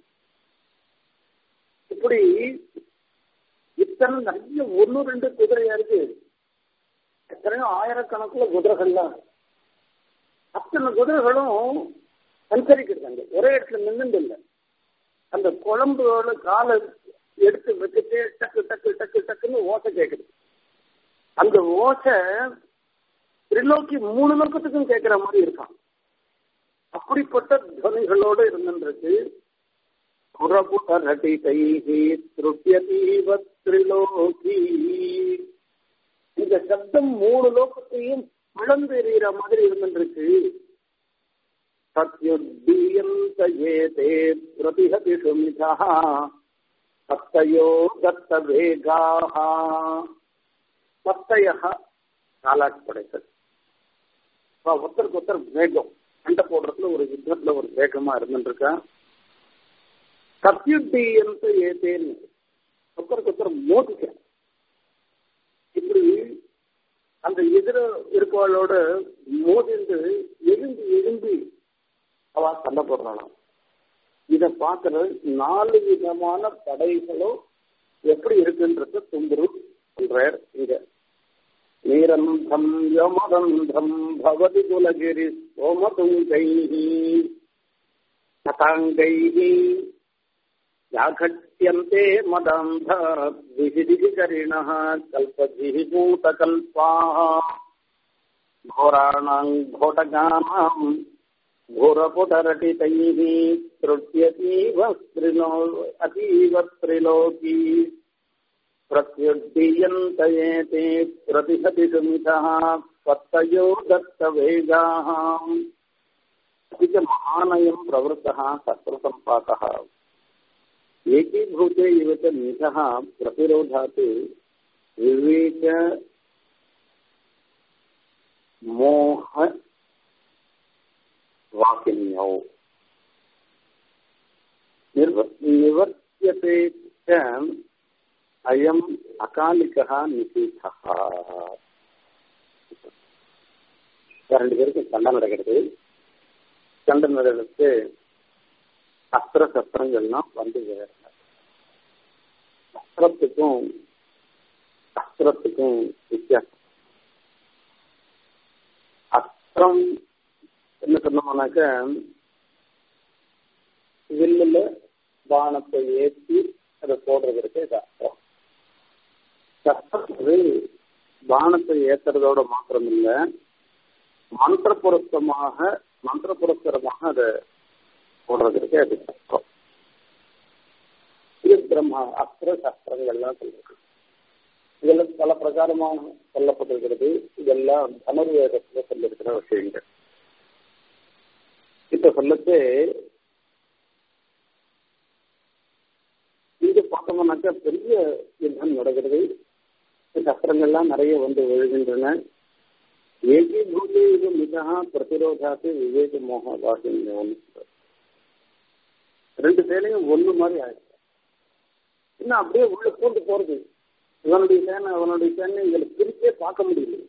இப்படி இத்தனை நிறைய ஒன்னு ரெண்டு குதிரையா இருக்கு எத்தனையோ ஆயிரக்கணக்குல குதிரைகள்லாம் அத்தனை குதிரைகளும் சஞ்சரிக்கிறாங்க ஒரே இடத்துல நின்றுண்டு இல்லை அந்த குழம்போட காலை எடுத்து வச்சுட்டு டக்கு டக்கு டக்கு டக்குன்னு ஓசை கேட்குது அந்த ஓசை திரிலோக்கி மூணு லோக்கத்துக்கும் கேட்கிற மாதிரி இருக்கான் அப்படிப்பட்ட துவனிகளோடு இருந்துருக்கு புறபுடரட்டி கைகி திருட்டியதீவ திரிலோகி இந்த சப்தம் மூணு லோகத்தையும் பிளந்து எறிகிற மாதிரி இருந்துருக்கு सत्युद्दीयन्त ये ते प्रतिहतिषु मिथः सत्तयो दत्तवेगाः சத்தையக காலாட்டு படைத்தது ஒருத்தருக்கு ஒருத்தர் வேகம் சண்டை போடுறதுல ஒரு யுத்தத்துல ஒரு வேகமா இருந்துருக்கா சத்யுத்தீயந்த ஏதேன்னு ஒருத்தருக்கு ஒருத்தர் மோதிக்க இப்படி அந்த எதிர இருப்பவளோட மோதிந்து எழும்பி எழும்பி அவ சண்டை போடுறாளாம் இதை பார்க்கிற நாலு விதமான படைகளும் எப்படி இருக்குன்றத தும்புரு சொல்றார் இங்க நீரந்தம் யமரந்தம் பவதி குலகிரி சோமதுங்கைஹி சதாங்கைஹி யாகட்யந்தே மதாந்த விசிதிகரிணः கல்பதிः பூதகல்பாः घोराणाम् घोटगानाम् घोरपुटरटितैः तृट्यतीव स्त्रिलो अतीव त्रिलोकी प्रत्युद्दीयन्त एते प्रतिहतिषुमितः पत्तयो दत्तवेगाः अपि च महानयम् प्रवृत्तः शस्त्रसम्पातः एकीभूते इव च नीतः प्रतिरोधात् विवेक मोह वाकिन्यौ निवर्त्यते च अयम् अकालिकः निषीधः ரெண்டு பேருக்கும் சண்டை நடக்கிறது சண்டை நடக்கிறது அஸ்திர சஸ்திரங்கள்லாம் வந்து விழுறாங்க அஸ்திரத்துக்கும் அஸ்திரத்துக்கும் வித்தியாசம் அஸ்திரம் என்ன சொன்னோம்னாக்க வில்லுல பானத்தை ஏற்றி அதை போடுறதுக்கு இது அஸ்திரம் சஸ்திரம் பானத்தை ஏத்துறதோட மாத்திரம் இல்லை மந்திரபுரஸ்தமாக மந்திரபுரஸ்தரமாக அதை போடுறதுக்கு அது கஷ்டம் இது பிரம்மா அஸ்திர சஸ்திரங்கள்லாம் சொல்றது இதெல்லாம் பல பிரகாரமாக சொல்லப்பட்டிருக்கிறது இதெல்லாம் தனுர்வேதத்துல சொல்லிருக்கிற விஷயங்கள் இப்ப சொல்லச்சு இங்க பார்த்தோம்னாக்கா பெரிய யுத்தம் நடக்கிறது சஸ்திரங்கள்லாம் நிறைய வந்து விழுகின்றன ஏகீபூதே இது மிகா பிரதிரோதாத்து விவேக மோக வாசின்னு ரெண்டு சேனையும் ஒண்ணு மாதிரி ஆயிடுச்சு இன்னும் அப்படியே உள்ள பூண்டு போறது இவனுடைய சேனை அவனுடைய சேனை இதுல பிரிச்சே பார்க்க முடியல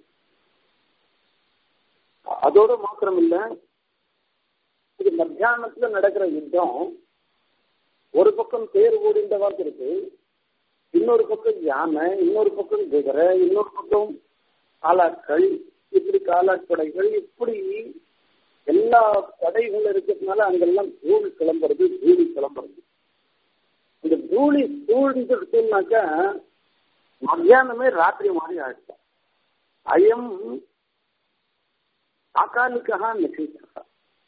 அதோட மாத்திரம் இல்ல இது மத்தியானத்துல நடக்கிற யுத்தம் ஒரு பக்கம் தேர் ஓடிந்தவா இருக்கு இன்னொரு பக்கம் யானை இன்னொரு பக்கம் குதிரை இன்னொரு பக்கம் ஆளாட்கள் இப்படி காலாட்படைகள் இப்படி எல்லா படைகள் இருக்கிறதுனால அங்கெல்லாம் தூள் கிளம்புறது தூளி கிளம்புறது இந்த தூளி சூழ்ந்துருச்சுனாக்கா மத்தியானமே ராத்திரி மாதிரி ஆயிடுச்சு அயம் அகாலிக்கா நிஷேதா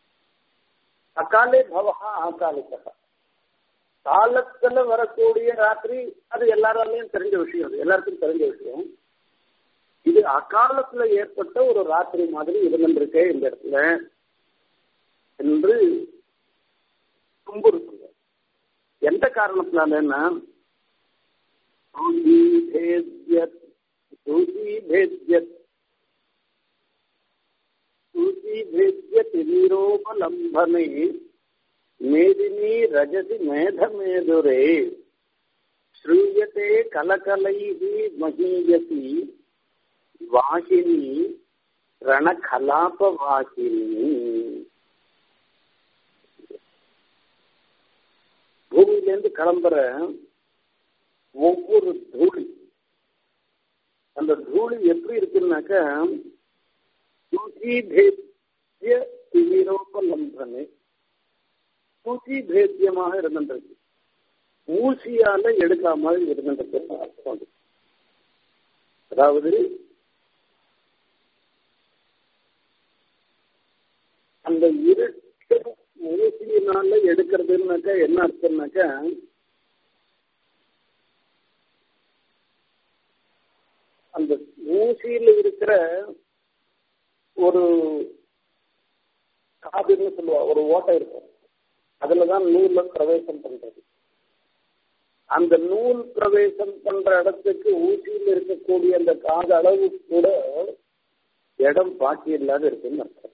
அகாலே பவஹா ஆகாலிக்கா காலத்துல வரக்கூடிய ராத்திரி அது எல்லாராலையும் தெரிஞ்ச விஷயம் அது எல்லாருக்கும் தெரிஞ்ச விஷயம் இது அகாலத்துல ஏற்பட்ட ஒரு ராத்திரி மாதிரி இருந்திருக்கே இந்த இடத்துல என்று துன்புறுத்துங்க எந்த காரணத்தினாலன்னா நிரோபலம்பனை மேதினி ரஜசி மேதமேதுரே श्रूयते कलकलैः महीयसी வாகினி ரணகலாப வாகினி பூமியிலேருந்து கிளம்புற ஒவ்வொரு தூளி அந்த தூளி எப்படி இருக்குன்னாக்க சூச்சி பேத்திய திவிரோபலம்பனே சூச்சி பேத்தியமாக இருந்திருக்கு ஊசியால எடுக்காமல் இருந்திருக்கு அர்த்தம் அதாவது அந்த இருட்டு ஊசியினால எடுக்கிறதுனாக்கா என்ன அர்த்தம்னாக்கா அந்த ஊசியில இருக்கிற ஒரு காதுன்னு சொல்லுவா ஒரு ஓட்டை இருக்கும் அதுலதான் நூல்ல பிரவேசம் பண்றது அந்த நூல் பிரவேசம் பண்ற இடத்துக்கு ஊசியில் இருக்கக்கூடிய அந்த காது அளவு கூட இடம் பாக்கி இல்லாத இருக்குன்னு அர்த்தம்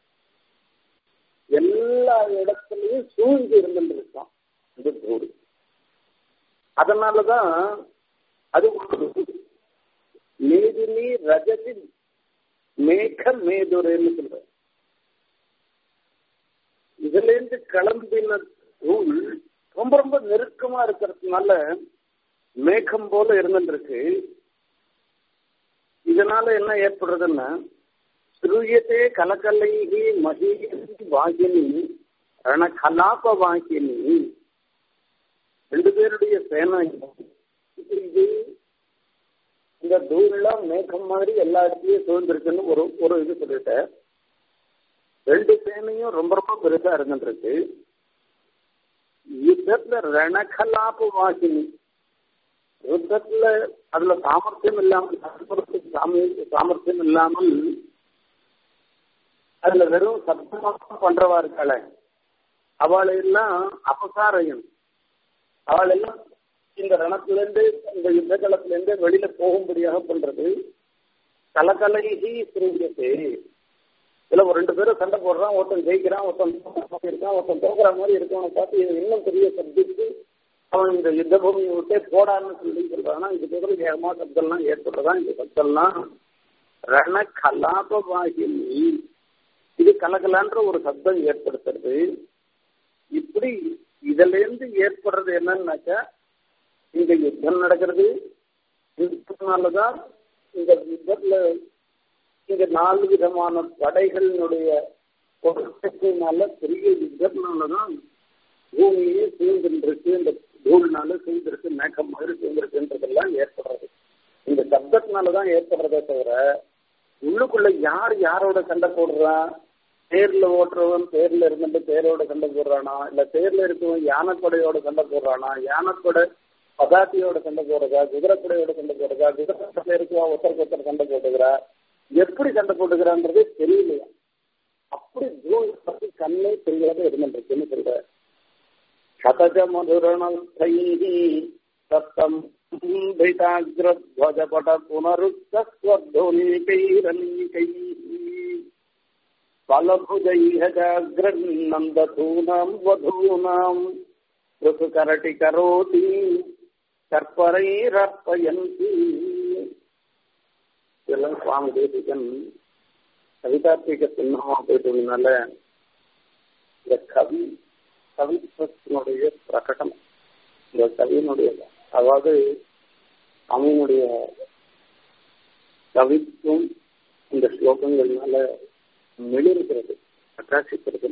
எல்லா இடத்துலயும் சூழ்ந்து இருந்துருக்கான் அந்த தூடு அதனாலதான் அது மேதினி ரஜதி மேக மேதுரைன்னு சொல்ற இதுல இருந்து கிளம்பின தூள் ரொம்ப ரொம்ப நெருக்கமா இருக்கிறதுனால மேகம் போல இருந்துருக்கு இதனால என்ன ஏற்படுறதுன்னா ஸ்ரூயத்தே கலக்கல்லைகி மகீகி வாகினி ரணகலாப வாகினி ரெண்டு பேருடைய சேனா இது இந்த தூரெல்லாம் மேகம் மாதிரி எல்லா இடத்துலயும் சூழ்ந்திருக்குன்னு ஒரு ஒரு இது சொல்லிட்டேன் ரெண்டு சேனையும் ரொம்ப ரொம்ப பெருசா இருந்துருக்கு யுத்தத்துல ரணகலாப வாசினி யுத்தத்துல அதுல சாமர்த்தியம் இல்லாமல் சாமர்த்தியம் இல்லாமல் அதுல வெறும் சப்தமாக பண்றவா இருக்காள அவளை எல்லாம் அபசாரையும் அவள் எல்லாம் இந்த ரணத்துல இருந்து இந்த யுத்த களத்துல இருந்து வெளியில போகும்படியாக பண்றது கலக்கலைகி சிறியது இதுல ஒரு ரெண்டு பேரும் சண்டை போடுறான் ஒருத்தன் ஜெயிக்கிறான் ஒருத்தன் இருக்கான் ஒருத்தன் தோக்குற மாதிரி இருக்கவனை பார்த்து இது இன்னும் பெரிய சப்ஜெக்ட் அவன் இந்த யுத்த பூமியை விட்டே போடான்னு சொல்லி சொல்றான்னா இது பதில் ஏகமா சப்தம்லாம் ஏற்படுறதான் இந்த சப்தம்லாம் ரண கலாபவாகினி இது கலகலான்ற ஒரு சப்தம் ஏற்படுத்துறது இப்படி இதுல இருந்து ஏற்படுறது என்னன்னாக்கா இங்க யுத்தம் நடக்கிறது யுத்தத்தினாலதான் இந்த யுத்தத்துல இங்க நாலு விதமான படைகளினுடைய பொருட்களினால பெரிய யுத்தத்தினாலதான் பூமியே சூழ்ந்திருக்கு இந்த தூள்னால சூழ்ந்திருக்கு மேகம் மாதிரி சூழ்ந்திருக்குன்றதெல்லாம் ஏற்படுறது இந்த சப்தத்தினாலதான் ஏற்படுறதே தவிர உள்ளுக்குள்ள யார் யாரோட சண்டை போடுறா தேர்ல ஓட்டுறவன் தேர்ல இருந்துட்டு தேரோட சண்டை போடுறானா இல்ல தேர்ல இருக்கவன் யானைப்படையோட சண்டை போடுறானா யானைப்படை பதாத்தியோட சண்டை போடுறதா குதிரைப்படையோட சண்டை போடுறதா குதிரை இருக்குவா ஒருத்தருக்கு ஒருத்தர் சண்டை போட்டுக்கிறா எப்படி சண்டை போட்டுக்கிறான்றதே தெரியலையா அப்படி தூள் பத்தி கண்ணே தெரியாத இருந்துருக்குன்னு சொல்ற சதஜ மதுரணி சத்தம் ध्वजपट पुनरुक्तस्वध्वनीकैरनीकैः फलभुजैः जाग्रन्नन्दधूनाम् वधूनाम् ऋतुकरटि करोति கற்பரைரப்பயந்தி இதெல்லாம் சுவாமி தேசிகன் கவிதாத்மிக சின்னமா போயிட்டதுனால இந்த கவி கவித்துவத்தினுடைய பிரகடனம் இந்த கவியினுடைய அதாவது அவனுடைய கவித்துவம் இந்த ஸ்லோகங்கள்னால மெளிர்கிறது பிரகாசிக்கிறது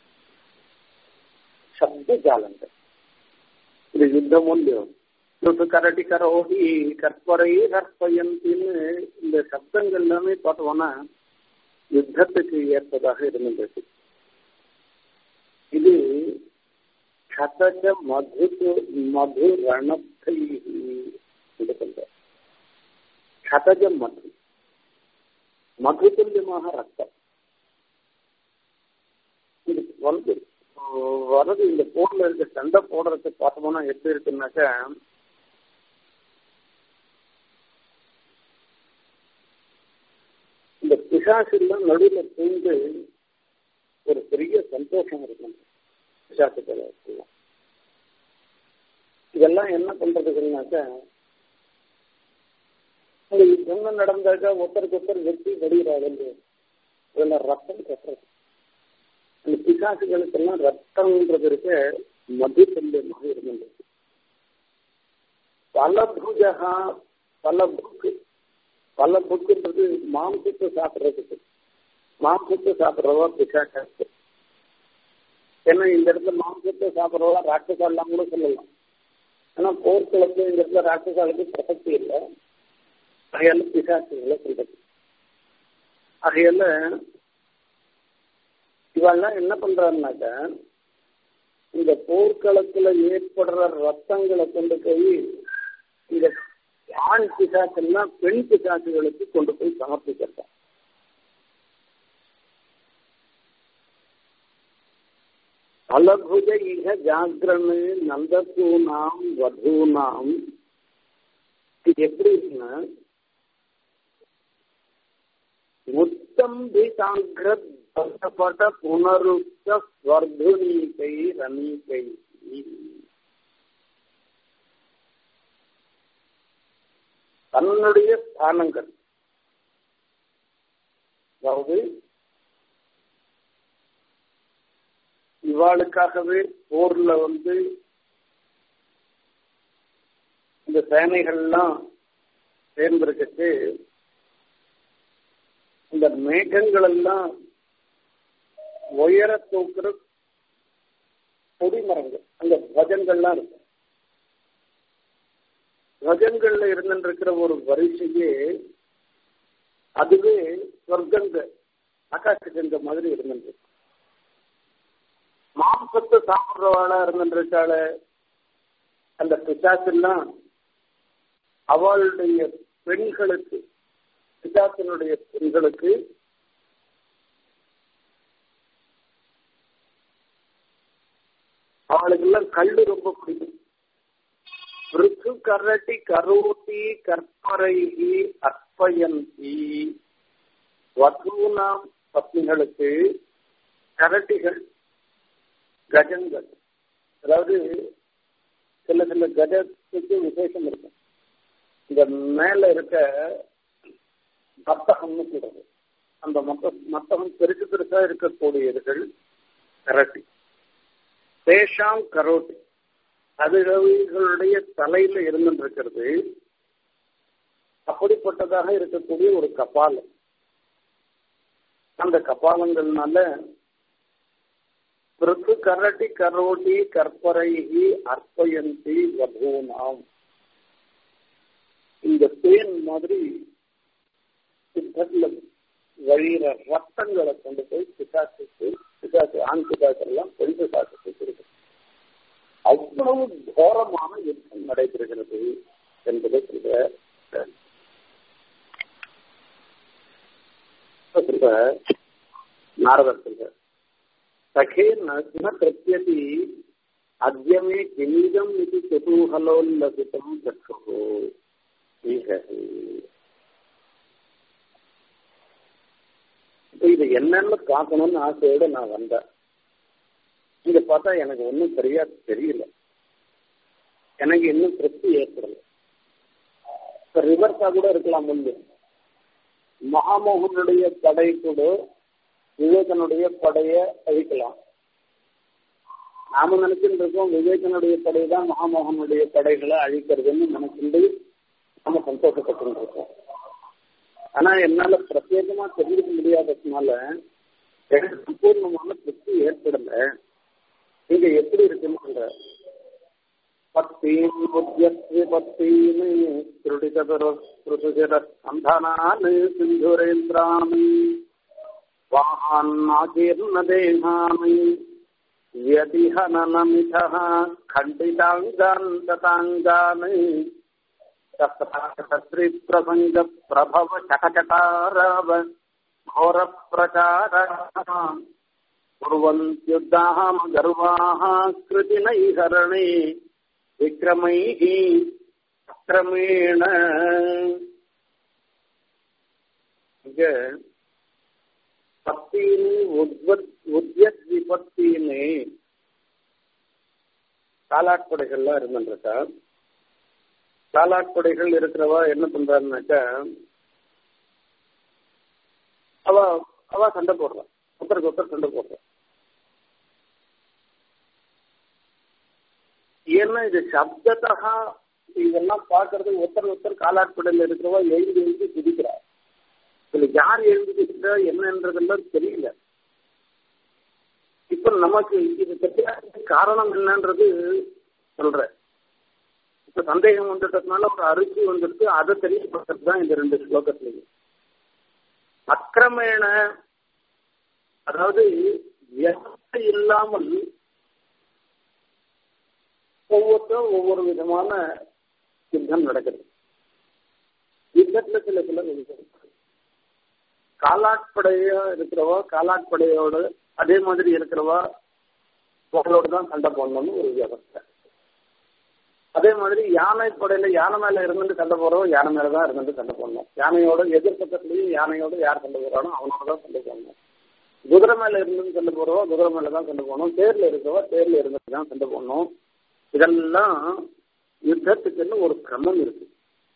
சப்த ஜாலங்கள் இது யுத்த மூல்யம் கரட்டி கரோகி கற்பரை கற்பயந்தின்னு இந்த சப்தங்கள் எல்லாமே பார்த்தோம்னா யுத்தத்துக்கு ஏற்பதாக இருந்தது இது கதக மது மது ரணத்தை இது பண்ற கதக மது மது துல்லியமாக ரத்தம் இது வந்து வரது இந்த போர்ல இருக்க சண்டை போடுறது பார்த்தோம்னா எப்படி இருக்குன்னாக்கா இந்த பிசாசெல்லாம் நடுவில் பூந்து ஒரு பெரிய சந்தோஷம் இருக்கும் பிசாசுக்களை இதெல்லாம் என்ன பண்றதுக்குனாக்கா இந்த யுத்தம் நடந்தாக்கா ஒருத்தருக்கு ஒருத்தர் வெற்றி வெடிகிறாங்க இதுல ரத்தம் கட்டுறது அந்த பிசாசுகளுக்கெல்லாம் ரத்தம்ன்றது இருக்க மது துல்லியமாக இருந்தது பல பூஜகா பல புக்கு பல புக்குன்றது மாம்சத்தை சாப்பிட்றதுக்கு மாம்சத்தை சாப்பிட்றவா பிசாசு ஏன்னா இந்த இடத்துல மாம்சத்தை சாப்பிட்றவா ராட்சசாலாம் கூட சொல்லலாம் ஆனா போர்க்களத்துல இந்த இடத்துல ராட்சசாலுக்கு பிரசக்தி இல்லை ஆகையால பிசாசுகளை சொல்றது ஆகையால இவெல்லாம் என்ன பண்றாருனாக்க இந்த போர்க்களத்துல ஏற்படுற ரத்தங்களை கொண்டு போய் இந்த ஆண் பிசாசெல்லாம் பெண் பிசாசுகளுக்கு கொண்டு போய் சமர்ப்பிக்கிறார் பலபுஜ இக ஜாகிரனு நந்தசூனாம் வதூனாம் இது எப்படி இருக்குன்னா உத்தம்பிதாங்கிரத் பட்ட புனருக்த ஸ்வர்துனீகை ரமீகை தன்னுடைய ஸ்தானங்கள் அதாவது இவாளுக்காகவே போர்ல வந்து இந்த சேனைகள்லாம் சேர்ந்திருக்கச்சு இந்த மேகங்கள் எல்லாம் உயர தூக்குற கொடிமரங்கள் அந்த துவஜங்கள்லாம் இருக்கு துவஜங்கள்ல இருந்துருக்கிற ஒரு வரிசையே அதுவே சொர்க்கங்க ஆகாச கங்க மாதிரி இருந்துருக்கு மாம்சத்தை சாப்பிடுறவாளா இருந்துருக்காள அந்த பிசாசெல்லாம் அவளுடைய பெண்களுக்கு பிசாசனுடைய பெண்களுக்கு அவளுக்கு எல்லாம் கல்லு ரொம்ப பிடிக்கும் ருக்கு கரட்டி கரோட்டி கற்பரைகி அற்பயந்தி வதூனாம் பத்னிகளுக்கு கரட்டிகள் கஜங்கள் அதாவது சில சில கஜத்துக்கு விசேஷம் இருக்கும் இந்த மேல இருக்க மத்தகம்னு சொல்றது அந்த மத்த மத்தகம் பெருசு பெருசா இருக்கக்கூடியவர்கள் கரட்டி தேஷாம் கரோட்டி அதுகளுடைய தலையில இருந்துருக்கிறது அப்படிப்பட்டதாக இருக்கக்கூடிய ஒரு கபாலம் அந்த கபாலங்கள்னால பிறகு கரட்டி கரோட்டி கற்பரைகி அர்ப்பயந்தி வபூனாம் இந்த தேன் மாதிரி சித்தத்துல வழியிற ரத்தங்களை கொண்டு போய் பிசாசுக்கு பிசாசு ஆண் பிசாசு எல்லாம் பெண் பிசாசுக்கு கொடுக்கும் அவ்வளவு கோரமான யுத்தம் நடைபெறுகிறது என்பதை சொல்ற சொல்ற நாரதர் சொல்ற சகே ந பிரத்யதி அத்தியமே கிமிதம் இது குதூகலோல்லசிதம் சற்று இது என்னன்னு பார்க்கணும்னு ஆசையோட நான் வந்தேன் இத பார்த்தா எனக்கு ஒன்றும் சரியா தெரியல எனக்கு இன்னும் திருப்தி ஏற்படல இப்ப ரிவர்ஸா கூட இருக்கலாம் முன்பு மகாமோகனுடைய படை கூட விவேகனுடைய படைய அழிக்கலாம் நாம நினைச்சுட்டு இருக்கோம் விவேகனுடைய படை தான் மகாமோகனுடைய படைகளை அழிக்கிறதுன்னு நினைச்சுட்டு நாம சந்தோஷப்பட்டு இருக்கோம் ஆனா என்னால பிரத்யேகமா தெரிஞ்சுக்க முடியாததுனால எனக்கு சம்பூர்ணமான திருப்தி ஏற்படல நீங்க எப்படி இருக்குன்னு சொல்ற பக்தீம் புத்தியத்விபக்தீம் திருடிதருசுஜர சந்தானான் சிந்துரேந்திராமி வாஹான்னாகீர்ண தேகாமி व्यतिहननमिथः खण्डिताङ्गान् तताङ्गान् तत्रिप्रसङ्गप्रभव चकचकाराव घोरप्रचाराः कुर्वन्त्युद्दाहम गर्वाः कृतिनैहरणे विक्रमैः क्रमेण பக்தியினு உத்யத் விபத்தின்னு காலாட்படைகள்லாம் இருந்துருக்கா காலாட்படைகள் இருக்கிறவா என்ன பண்றாருனாக்கா அவ அவ சண்டை போடுறான் ஒருத்தருக்கு ஒருத்தர் சண்டை போடுறான் ஏன்னா இது சப்தத்தகா இதெல்லாம் பாக்குறது ஒருத்தர் ஒருத்தர் காலாட்படையில் இருக்கிறவா எழுதி எழுதி குதிக்கிறார் இதுல யார் எழுதிக்கிட்டா என்னன்றதெல்லாம் தெரியல இப்ப நமக்கு இது தெரியாத காரணம் என்னன்றது சொல்ற இப்ப சந்தேகம் வந்துட்டதுனால ஒரு அரிசி வந்துட்டு அதை தெரியப்படுத்துறது தான் இந்த ரெண்டு ஸ்லோகத்திலையும் அக்கிரமேண அதாவது வியவஸ்தை இல்லாமல் ஒவ்வொருத்தரும் ஒவ்வொரு விதமான யுத்தம் நடக்கிறது யுத்தத்துல சில சில விதம் காலாட்படையா இருக்கிறவா காலாட்படையோட அதே மாதிரி இருக்கிறவா உங்களோட தான் சண்டை போடணும்னு ஒரு வியவஸ்தை அதே மாதிரி யானை படையில யானை மேல இருந்துட்டு சண்டை போறவோ யானை மேலதான் இருந்துட்டு சண்டை போடணும் யானையோட எதிர்பக்கத்துலயும் யானையோட யார் சண்டை போறானோ அவனோட தான் சண்டை போடணும் குதிரை மேல இருந்து சண்டை போறவோ குதிரை மேல தான் சண்டை போடணும் தேர்ல இருக்கிறவா தேர்ல இருந்துட்டு தான் சண்டை போடணும் இதெல்லாம் யுத்தத்துக்குன்னு ஒரு கிரமம் இருக்கு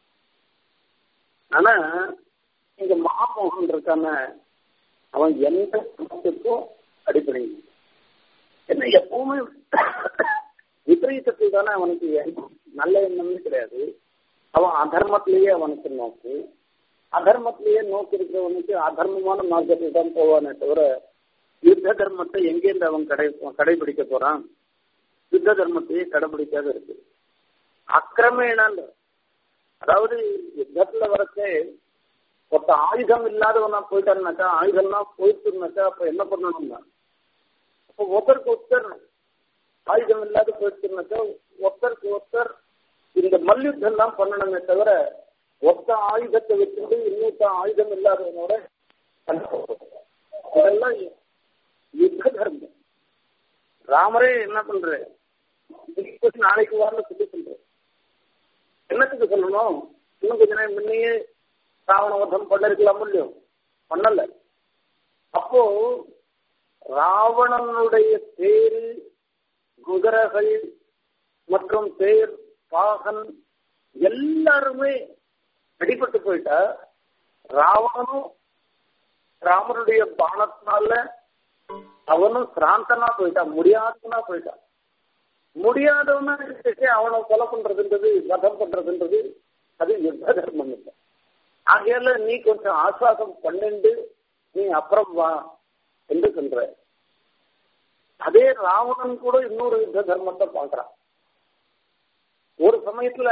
ஆனா இங்க மகாமோகன் இருக்கான அவன் எந்த சமத்துக்கும் அடிப்படை என்ன எப்பவுமே விபரீதத்தில் தானே அவனுக்கு நல்ல எண்ணமே கிடையாது அவன் அதர்மத்திலேயே அவனுக்கு நோக்கு அதர்மத்திலேயே நோக்கி இருக்கிறவனுக்கு அதர்மமான மார்க்கத்தில் தான் போவானே தவிர யுத்த தர்மத்தை எங்கேருந்து அவன் கடை கடைபிடிக்க போறான் யுத்த தர்மத்தையே கடைபிடிக்காத இருக்கு அக்கிரமேனான் அதாவது யுத்தத்துல வரச்சே ஒருத்த ஆயுதம் இல்லாதவனா போயிட்டாருனாக்கா ஆயுதம்னா போயிட்டுனாக்கா அப்ப என்ன பண்ணணும்னா இப்போ ஒருத்தருக்கு ஒருத்தர் ஆயுதம் இல்லாத போயிடுச்சுனாக்கா ஒருத்தருக்கு ஒருத்தர் இந்த மல்யுத்தம் எல்லாம் பண்ணணுமே தவிர ஒத்த ஆயுதத்தை வச்சுட்டு இன்னொருத்த ஆயுதம் இல்லாதவனோட இதெல்லாம் யுத்த தர்மம் ராமரே என்ன பண்ற நாளைக்கு வாரம் சொல்லி சொல்ற என்னத்துக்கு சொல்லணும் இன்னும் கொஞ்ச நேரம் முன்னையே ராவணவதம் பண்ணிருக்கலாம் இல்லையோ பண்ணல அப்போ ராவணனுடைய தேர் குதிரைகள் மற்றும் தேர் பாகன் எல்லாருமே அடிபட்டு போயிட்டா ராவணனும் ராமனுடைய பானத்தினால அவனும் சிராந்தனா போயிட்டான் முடியாதவனா போயிட்டான் முடியாதவனா அவனை கொலை பண்றதுன்றது வதம் பண்றதுன்றது அது யுத்த தர்மம் இல்லை ஆகையால நீ கொஞ்சம் ஆஸ்வாசம் பண்ணிண்டு நீ அப்புறம் வா என்று சொல்ற அதே ராவணன் கூட இன்னொரு யுத்த தர்மத்தை பாக்குறான் ஒரு சமயத்துல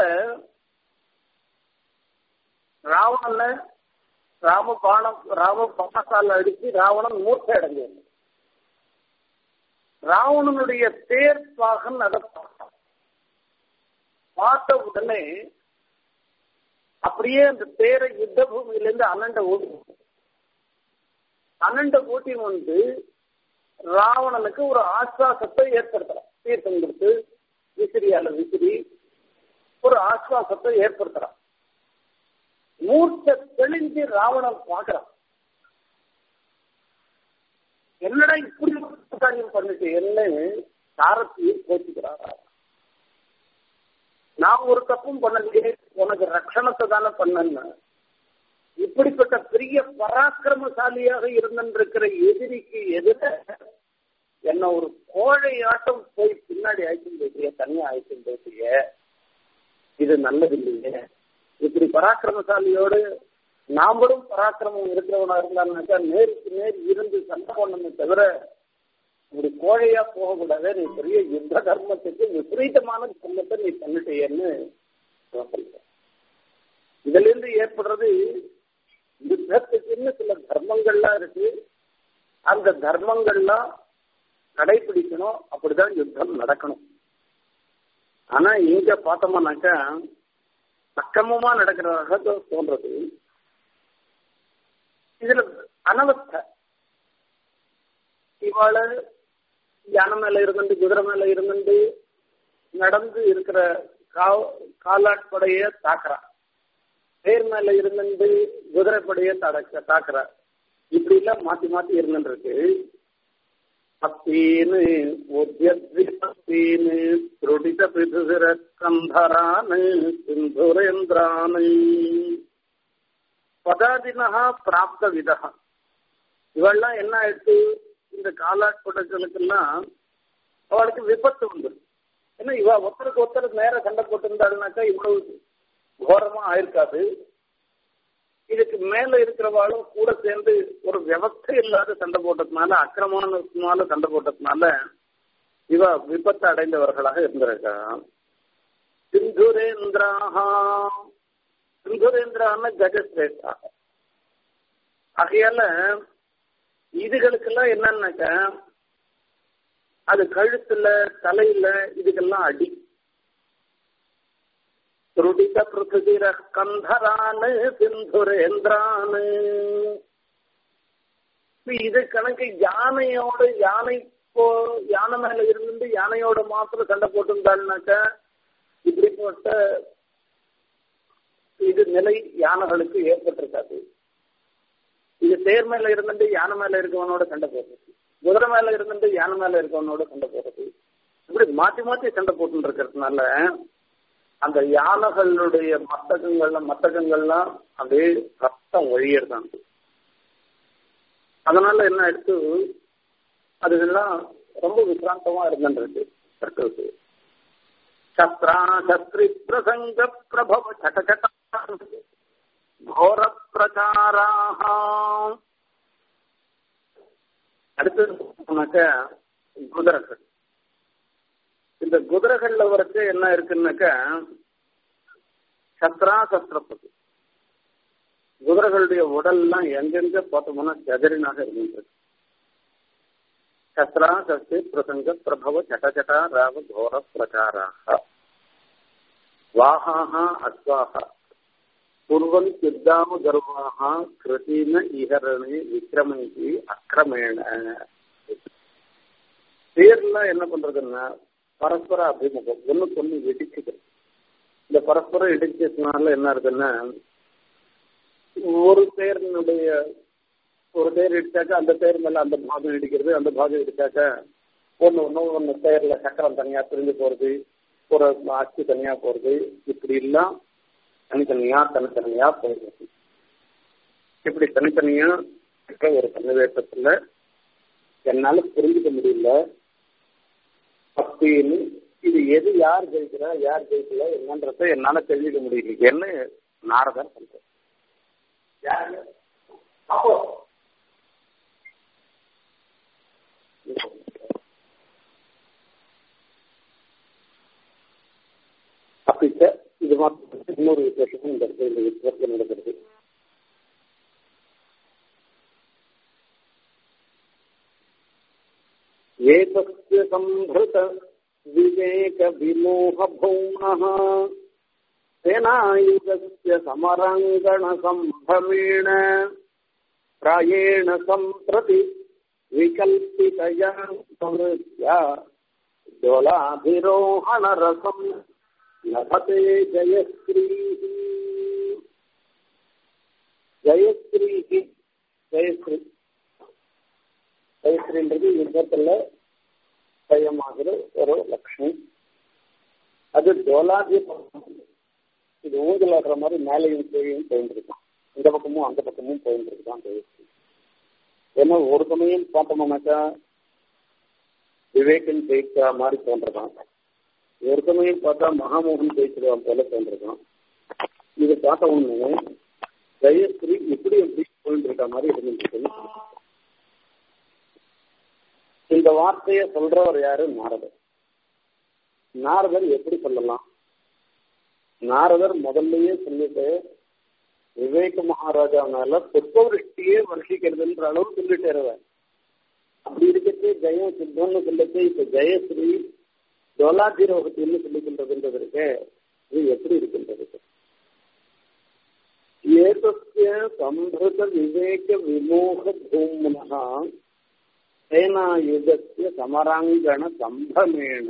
ராவணன்ல ராம பானம் ராம பானத்தால் அடிச்சு ராவணன் மூர்ச்சை அடைஞ்சது ராவணனுடைய தேர் பாகன் அதை பார்த்தான் பார்த்த உடனே அப்படியே அந்த தேரை யுத்த பூமியிலிருந்து அனண்ட ஓடி அனண்ட ஓட்டி வந்து ராவணனுக்கு ஒரு ஆஸ்வாசத்தை ஏற்படுத்துறான் தீர்த்தம் கொடுத்து விசிறியால விசிறி ஒரு ஆஸ்வாசத்தை ஏற்படுத்துறான் மூர்த்த தெளிஞ்சு ராவணன் பார்க்கிறான் என்னடா இப்படி காரியம் பண்ணிட்டு என்ன சாரத்தையே கோச்சுக்கிறாரா நான் ஒரு தப்பும் பண்ணலையே உனக்கு ரட்சணத்தை தானே பண்ணேன்னு இப்படிப்பட்ட பெரிய பராக்கிரமசாலியாக இருந்திருக்கிற எதிரிக்கு எதிர என்ன ஒரு கோழை ஆட்டம் போய் பின்னாடி அழைச்சும் போயிட்டிய தனியா அழைச்சும் போயிட்டிய இது நல்லது இல்லையே இப்படி பராக்கிரமசாலியோடு நாமளும் பராக்கிரமம் இருக்கிறவனா இருந்தான்னாக்கா நேருக்கு நேர் இருந்து சண்டை பண்ணணுமே தவிர இப்படி கோழையா போகக்கூடாது நீ பெரிய யுத்த தர்மத்துக்கு விபரீதமான தர்மத்தை நீ பண்ணிட்டேன்னு சொல்றேன் இதுல இருந்து ஏற்படுறது யுத்தத்துக்குன்னு சில தர்மங்கள்லாம் இருக்கு அந்த தர்மங்கள்லாம் கடைபிடிக்கணும் அப்படிதான் யுத்தம் நடக்கணும் ஆனா இங்க பார்த்தோம்னாக்கா அக்கிரமமா நடக்கிறதாக தோன்றது இதுல அனவஸ்தை இவாள யானை மேல இருந்துட்டு குதிரை மேல இருந்துட்டு நடந்து இருக்கிற காலாட்படைய தாக்குறா தேர் மேல இருந்துட்டு குதிரைப்படைய தடக்க தாக்குறா இப்படி எல்லாம் மாத்தி மாத்தி இருந்துருக்கு பத்தீனு உத்யத்விபத்தீனு துருடித பிதுசிர கந்தரானு சிந்துரேந்திரானு பதாதினஹா பிராப்த விதா இவெல்லாம் என்ன ஆயிடுச்சு இந்த காலாட்படைகளுக்கெல்லாம் அவளுக்கு விபத்து வந்துடும் ஏன்னா இவ ஒருத்தருக்கு ஒருத்தருக்கு நேர சண்டை போட்டிருந்தாள்னாக்கா இவ்வளவு கோரமா ஆயிருக்காது இதுக்கு மேல இருக்கிறவாளும் கூட சேர்ந்து ஒரு விவஸ்தை இல்லாத சண்டை போட்டதுனால அக்கிரமானதுனால சண்டை போட்டதுனால இவ விபத்து அடைந்தவர்களாக இருந்திருக்கா சிந்துரேந்திராஹா சிந்துரேந்திரான்னு கஜஸ்ரேஷ்டா ஆகையால இதுகளுக்கெல்லாம் என்னன்னாக்கா அது கழுத்துல தலையில இதுக்கெல்லாம் அடி துருடித பிருத்திர கந்தரானு சிந்துரேந்திரானு இது கணக்கு யானையோட யானை போ யானை மேல இருந்து யானையோட மாத்திரம் சண்டை போட்டிருந்தாள்னாக்கா இப்படிப்பட்ட இது நிலை யானைகளுக்கு ஏற்பட்டிருக்காது இது தேர் மேல இருந்துட்டு யானை மேல இருக்கவனோட சண்டை போடுறது குதிரை மேல இருந்துட்டு யானை மேல இருக்கவனோட சண்டை போடுறது இப்படி மாத்தி மாத்தி சண்டை போட்டு இருக்கிறதுனால அந்த யானைகளுடைய மத்தகங்கள்ல மத்தகங்கள்லாம் அப்படியே ரத்தம் ஒழியறதான் அதனால என்ன ஆயிடுச்சு அதுகெல்லாம் ரொம்ப விசிராந்தமா இருந்துருக்கு சர்க்கிள்ஸ் சத்ரா சத்ரி பிரசங்க பிரபவ சட்டச்சட்ட கோர பிரச்சாராக அடுத்தது குதிரைகள் இந்த குதிரைகள்ல வரைச்சு என்ன இருக்குன்னாக்கா சத்ரா சஸ்திரப்பது குதிரைகளுடைய உடல்லாம் எங்கெங்க பார்த்தோம்னா கதிரினாக இருந்துருக்கு शस्त्रा शस्त्रे प्रसंग प्रभव चटचटा राव घोर प्रकाराः वाहाः अश्वाः कुर्वन् युद्धाम गर्वाः कृतिन इहरणे விக்ரமங்கி அக்கிரமேண தேர்ல என்ன பண்றதுன்னா பரஸ்பர அபிமுகம் ஒண்ணுக்கு ஒண்ணு இடிச்சுக்கிறது இந்த பரஸ்பரம் இடிச்சதுனால என்ன இருக்குன்னா ஒரு தேர்னுடைய ஒரு தேர் இடிச்சாக்க அந்த தேர் மேல அந்த பாகம் இடிக்கிறது அந்த பாகம் இடிச்சாக்க ஒன்று ஒன்று ஒன்று தேர்ல சக்கரம் தனியா பிரிஞ்சு போறது ஒரு அச்சு தனியா போறது இப்படி எல்லாம் தனித்தனியா தனித்தனியா போயிடுது இப்படி தனித்தனியா இருக்க ஒரு சன்னிவேசத்துல என்னால புரிஞ்சுக்க முடியல அப்படின்னு இது எது யார் ஜெயிக்கிறா யார் ஜெயிக்கல என்னன்றத என்னால தெரிஞ்சுக்க முடியலையேன்னு நாரதர் சொல்ற யாரு அப்போ அப்படித்த இது மாதிரி இன்னொரு விசேஷமும் இந்த இடத்துல இந்த வித்தியாசத்தில் நடக்கிறது ஏதஸ்ய சம்பிருத விவேக விமோக பௌணः सेनायुगस्य समराङ्गणसम्भ्रमेण प्रायेण सम्प्रति विकल्पितया समृत्या दोलाभिरोहणरसम् लभते जयश्रीः ஜெயஸ்ரீ ஜெயஸ்ரீ ஜெயஸ்ரீன்றது யுத்தத்துல ஜெயமாகிற ஒரு லக்ஷ்மி அது டோலாதி இது ஊஞ்சல் ஆடுற மாதிரி மேலையும் கீழையும் போயிட்டுருக்கான் இந்த பக்கமும் அந்த பக்கமும் போயிட்டுருக்கான் ஜெயஸ்ரீ ஏன்னா ஒரு சமயம் பார்த்தோம்னாக்கா விவேகன் ஜெயிக்கிற மாதிரி தோன்றதான் ஒரு சமயம் பார்த்தா மகாமோகன் ஜெயிச்சிருவான் போல தோன்றிருக்கான் இது பார்த்த உடனே ஜெயஸ்ரீ இப்படி எப்படி போயிட்டு இருக்க மாதிரி இருந்துருக்கு இந்த வார்த்தையை சொல்றவர் யாரு நாரதர் நாரதர் எப்படி சொல்லலாம் நாரதர் முதல்லயே சொல்லிட்டு விவேக மகாராஜா மேல புஷ்பவருஷ்டியே வருஷிக்கிறதுன்ற அளவு சொல்லிட்டேருவார் அப்படி இருக்கிறது ஜெயம் சித்தம்னு சொல்லிட்டு இப்ப ஜெயஸ்ரீ ஜோலாதிரோகத்தின்னு சொல்லிக்கின்றதுன்றது இருக்கு இது எப்படி இருக்கின்றது ஏதஸ்ய சம்பிருத விவேக விமோக பூம்னः சேனாயுகஸ்ய சமராங்கண சம்பமேன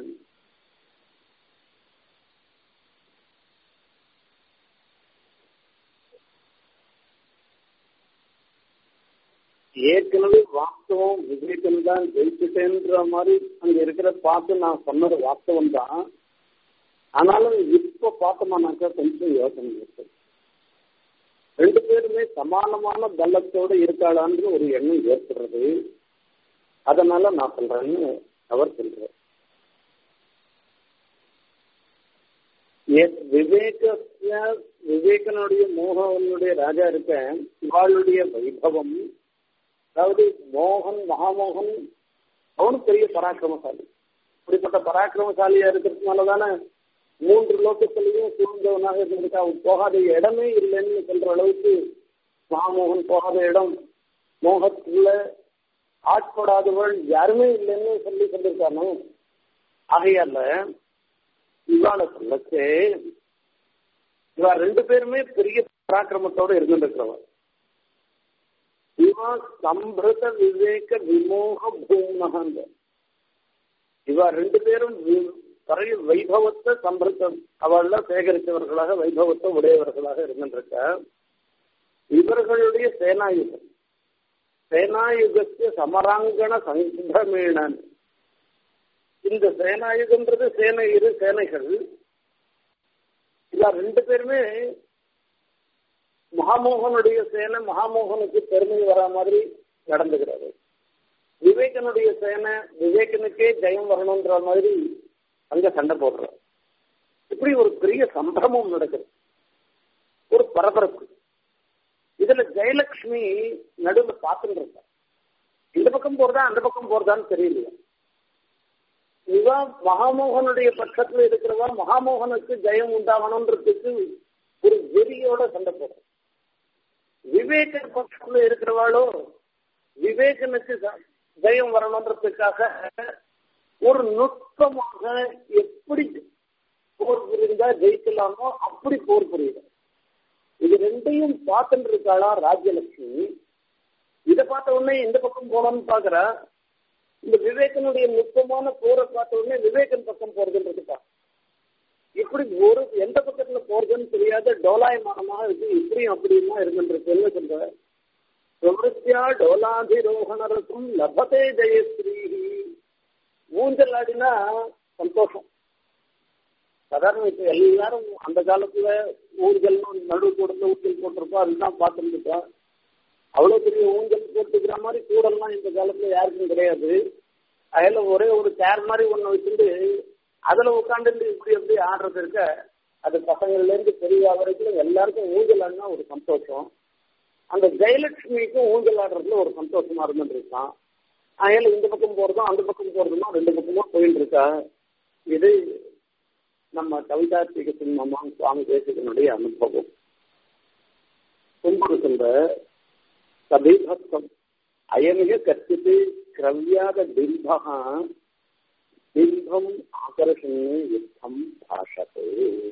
ஏற்கனவே வாஸ்தவம் விவேகம் தான் ஜெயிச்சுட்டேன்ற மாதிரி அங்க இருக்கிற பார்த்து நான் சொன்னது வாஸ்தவம் தான் ஆனாலும் இப்ப பார்த்தோம்னாக்கா கொஞ்சம் யோசனை இருக்கு ரெண்டு பேருமே சமானமான பலத்தோட இருக்காளான்னு ஒரு எண்ணம் ஏற்படுறது அதனால நான் சொல்றேன்னு அவர் சொல்றார் விவேக விவேகனுடைய மோகனுடைய ராஜா இருக்க இவாளுடைய வைபவம் அதாவது மோகன் மகாமோகன் அவனும் பெரிய பராக்கிரமசாலி இப்படிப்பட்ட பராக்கிரமசாலியா இருக்கிறதுனால தானே மூன்று லோக்கத்திலையும் சூழ்ந்தவனாக இருந்திருக்கா அவன் போகாத இடமே இல்லைன்னு சொல்ற அளவுக்கு மகாமோகன் போகாத இடம் மோகத்துல ஆட்படாதவள் யாருமே இல்லைன்னு சொல்லி சொல்லியிருக்கானோ ஆகையால இவாளை சொல்லச்சே இவா ரெண்டு பேருமே பெரிய பராக்கிரமத்தோட இருந்துருக்கிறவன் இவா சம்பிரத விவேக விமோக பூமகந்த இவா ரெண்டு பேரும் பழைய வைபவத்தை சம்பிரத்தம் அவள சேகரித்தவர்களாக வைபவத்தை உடையவர்களாக இருந்திருக்க இவர்களுடைய சேனாயுகம் சேனாயுகத்திய சமராங்கண சங்கிரமேணன் இந்த சேனாயுகன்றது சேனை இரு சேனைகள் இவ ரெண்டு பேருமே மகாமோகனுடைய சேனை மகாமோகனுக்கு பெருமை வர மாதிரி நடந்துகிறது விவேகனுடைய சேனை விவேகனுக்கே ஜெயம் வரணுன்ற மாதிரி அங்க சண்டை போடுற இப்படி ஒரு பெரிய சம்பிரமம் நடக்குது ஒரு பரபரப்பு இதுல ஜெயலட்சுமி நடுவில் பார்த்துட்டு இருக்கா இந்த பக்கம் போறதா அந்த பக்கம் போறதான்னு தெரியலையா இவா மகாமோகனுடைய பட்சத்துல இருக்கிறவா மகாமோகனுக்கு ஜெயம் உண்டாகணுன்றதுக்கு ஒரு வெறியோட சண்டை போடுற விவேக பட்சத்துல இருக்கிறவாளோ விவேகனுக்கு ஜெயம் வரணுன்றதுக்காக ஒரு நுட்பமாக எப்படி போர் புரிந்தா ஜெயிக்கலாமோ அப்படி போர் புரியுது இது ரெண்டையும் பார்த்துட்டு இருக்காளா ராஜ்யலட்சுமி இதை பார்த்த உடனே இந்த பக்கம் போனோம்னு பாக்குறா இந்த விவேகனுடைய நுட்பமான போரை பார்த்த உடனே விவேகன் பக்கம் போறதுன்றதுக்கா இப்படி ஒரு எந்த பக்கத்துல போறதுன்னு தெரியாத டோலாயமானமாக இருக்கு இப்படியும் அப்படியுமா இருந்துருக்கு என்ன சொல்ற பிரவருத்தியா டோலாதிரோகணருக்கும் லபதே ஜெயஸ்ரீ ஊஞ்சல் ஆடினா சந்தோஷம் சாதாரண இப்ப எல்லாரும் அந்த காலத்துல ஊஞ்சல் நடு கூடல ஊஞ்சல் போட்டிருப்போம் அதுதான் பார்த்துருந்துட்டோம் அவ்வளவு பெரிய ஊஞ்சல் போட்டுக்கிற மாதிரி கூடலாம் இந்த காலத்துல யாருக்கும் கிடையாது அதுல ஒரே ஒரு சேர் மாதிரி ஒண்ணு வச்சுட்டு அதுல உட்காந்துட்டு இப்படி எப்படி ஆடுறது இருக்க அது பசங்கள்ல இருந்து பெரிய வரைக்கும் எல்லாருக்கும் ஊஞ்சல் ஆடினா ஒரு சந்தோஷம் அந்த ஜெயலட்சுமிக்கும் ஊஞ்சல் ஆடுறதுல ஒரு சந்தோஷமா இருந்துட்டு இருக்கான் அதனால இந்த பக்கம் போறதும் அந்த பக்கம் போறதுமா ரெண்டு பக்கமா போயிட்டு இருக்கா இது நம்ம கவிதார்த்திக சிம்மமான் சுவாமி தேசிகனுடைய அனுபவம் துன்புறுகின்ற சபீபத்வம் அயமிக கற்பித்து கிரவியாத பிம்பா பிம்பம் ஆகர்ஷணே யுத்தம் பாஷது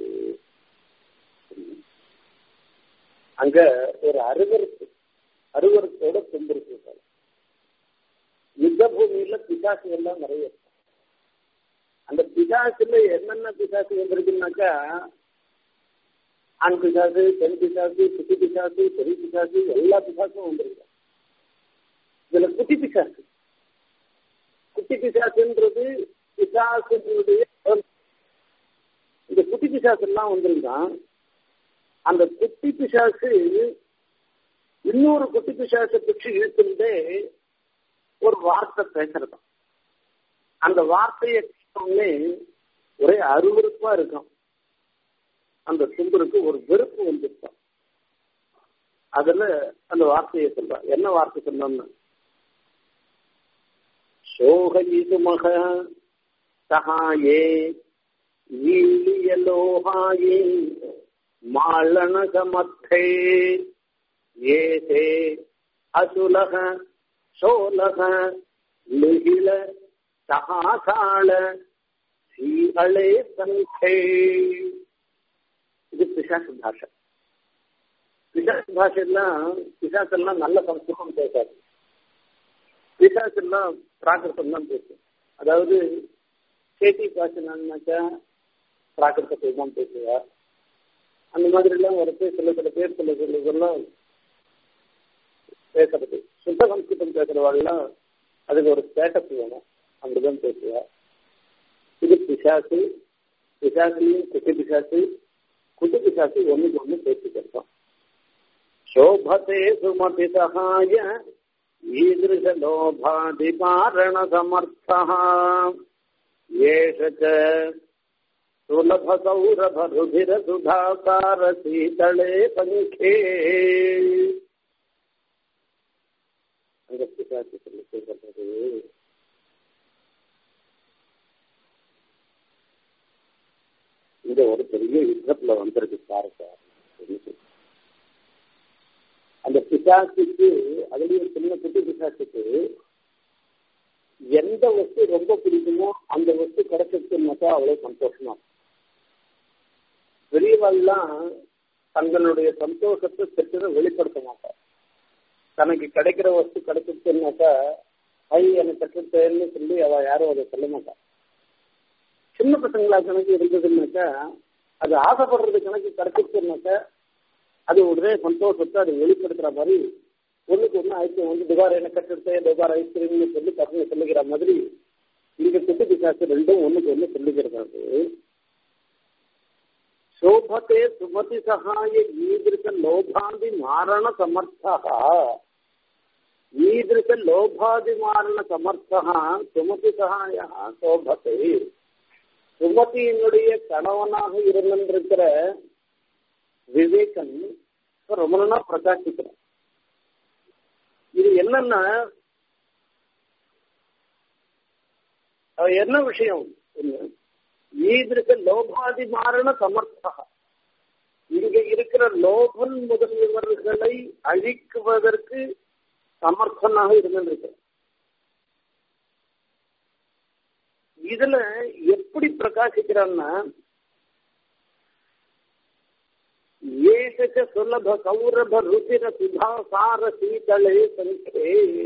அங்க ஒரு அருவருப்பு அருவருப்போட துன்புறுத்திருக்காங்க யுத்த பூமியில பிசாசு எல்லாம் நிறைய இருக்கு அந்த பிசாசுல என்னென்ன பிசாசு வந்திருக்குன்னாக்கா ஆண் பிசாசு பெண் பிசாசு குட்டி பிசாசு பெரிய பிசாசு எல்லா பிசாசும் வந்திருக்கு இதுல குட்டி பிசாசு குட்டி பிசாசுன்றது பிசாசுடைய இந்த குட்டி பிசாசு எல்லாம் வந்திருக்கான் அந்த குட்டி பிசாசு இன்னொரு குட்டி பிசாசை பிடிச்சு இழுத்துட்டே ஒரு வார்த்தை பேசுறதாம் அந்த வார்த்தையை கேட்டோடனே ஒரே அருவருப்பா இருக்கும் அந்த தும்பருக்கு ஒரு வெறுப்பு வந்துருக்கான் அதுல அந்த வார்த்தையை சொல்றான் என்ன வார்த்தை சொன்னோம்னு சோகயிதுமக சகாயே ஈழியலோகாயே மாளனகமத்தை ஏதே அசுலக சோலக லிகில சகாசாள சீகளே சங்கே இது பிசாசு பாஷை பிசாசு பாஷைலாம் பிசாசெல்லாம் நல்ல சம்ஸ்கிருதம் பேசாது பிசாசெல்லாம் பிராகிருத்தம் தான் பேசும் அதாவது சேட்டி பாஷைனாக்கா பிராகிருத்தத்தை தான் பேசுவா அந்த மாதிரி எல்லாம் வரப்போ சில சில பேர் சில சில இதெல்லாம் பேசுறது சுத்த சம்ஸ்கிருதம் பேசுறவாள்லாம் அதுக்கு ஒரு ஸ்டேட்டஸ் வேணும் அப்படிதான் பேசுவா இது பிசாசு பிசாசுலையும் குட்டி பிசாசு குட்டி பிசாசு ஒண்ணுக்கு ஒண்ணு பேசிக்கிறோம் சோபதே சுமதி சகாய ஈதிருஷ லோபாதிபாரண சமர்த்தா ஏஷ சுலப சௌரப ருதிர சுதாகார சீதளே பங்கே அங்க பிசாசு சொல்லி சொல்றது இங்க ஒரு பெரிய யுத்தத்துல வந்திருக்கு பாருங்க அந்த பிசாசுக்கு அதுலயும் சின்ன குட்டி பிசாசுக்கு எந்த வஸ்து ரொம்ப பிடிக்குமோ அந்த வஸ்து கிடைச்சிருச்சுனாக்கா அவ்வளவு சந்தோஷமா பெரியவாள்லாம் தங்களுடைய சந்தோஷத்தை சற்று வெளிப்படுத்த மாட்டார் தனக்கு கிடைக்கிற வஸ்து கிடைச்சிருச்சுனாக்கா ஐ எனக்கு கற்றுத்தேன்னு சொல்லி அவ யாரும் அதை சொல்ல மாட்டான் சின்ன பசங்களா கணக்கு இருந்ததுன்னாக்கா அது ஆசைப்படுறது கணக்கு கிடைச்சிருச்சுனாக்கா அது உடனே சந்தோஷத்தை அது வெளிப்படுத்துற மாதிரி ஒண்ணுக்கு ஒண்ணு ஐஸ்கிரீம் வந்து துபார் என்ன கட்டெடுத்தேன் துபார் ஐஸ்கிரீம்னு சொல்லி பசங்க சொல்லிக்கிற மாதிரி இங்க குட்டி பிசாசு ரெண்டும் ஒண்ணுக்கு ஒண்ணு சொல்லிக்கிறது சோபத்தே சுமதி சகாய ஈதிருக்க லோபாதி மாரண சமர்த்தா ஈதிருக்க லோபாதி மாரண சமர்த்தா சுமதி சகாய சோபத்தை சுமதியினுடைய கணவனாக இருந்திருக்கிற விவேகன் ரொம்ப நாளா பிரகாசிக்கிறான் இது என்னன்னா என்ன விஷயம் ஈதிருக்க லோபாதி மாரண சமர்த்தா இங்க இருக்கிற லோபன் முதலியவர்களை அழிக்குவதற்கு சமர்த்தனாக இருந்திருக்க இதுல எப்படி பிரகாசிக்கிறான்னா ஏக சுலப கௌரப ருச்சிர சுதா சார சீதளே சங்கே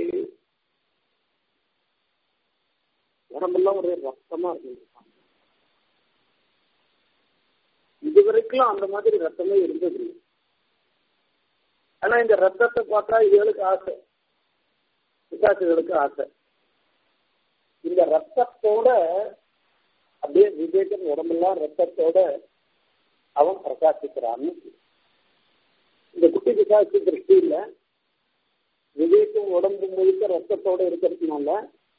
உடம்பெல்லாம் ஒரே ரத்தமா இருக்கு இதுவரைக்கும் அந்த மாதிரி ரத்தமே இருந்தது இல்லை ஆனா இந்த ரத்தத்தை பார்த்தா இதுகளுக்கு ஆசை பிசாசுகளுக்கு ஆசை இந்த ரத்தத்தோட அப்படியே விவேகன் உடம்பெல்லாம் ரத்தத்தோட அவன் பிரகாசிக்கிறான்னு இந்த குட்டி பிசாசு திருஷ்டியில விவேகம் உடம்பு முழுக்க ரத்தத்தோட இருக்கிறதுனால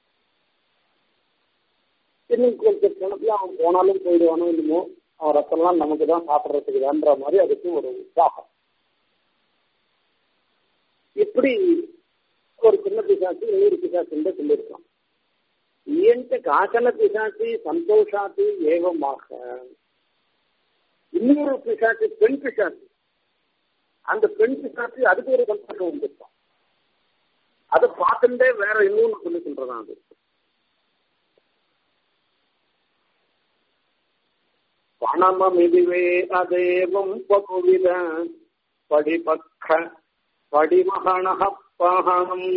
இன்னும் கொஞ்சம் கணக்குல அவன் போனாலும் போயிடுவானோ இல்லமோ அவன் ரத்தம்லாம் நமக்கு தான் சாப்பிட்றதுக்கு வேண்ட மாதிரி அதுக்கு ஒரு உற்சாகம் இப்படி ஒரு சின்ன பிசாசு இன்னொரு பிசாசுன்னு சொல்லியிருக்கான் இயன்ற காசன பிசாசி சந்தோஷாத்து ஏவமாக இன்னொரு பிசாசு பெண் பிசாசு அந்த பெண் பிசாசு அதுக்கு ஒரு சந்தோஷம் வந்துருக்கான் அதை பார்த்துட்டே வேற இன்னொன்னு சொல்லி சொல்றதான் அது பணமமிதிவே அதேவம் பகுவித படிபக்க படிமகணः பகணம்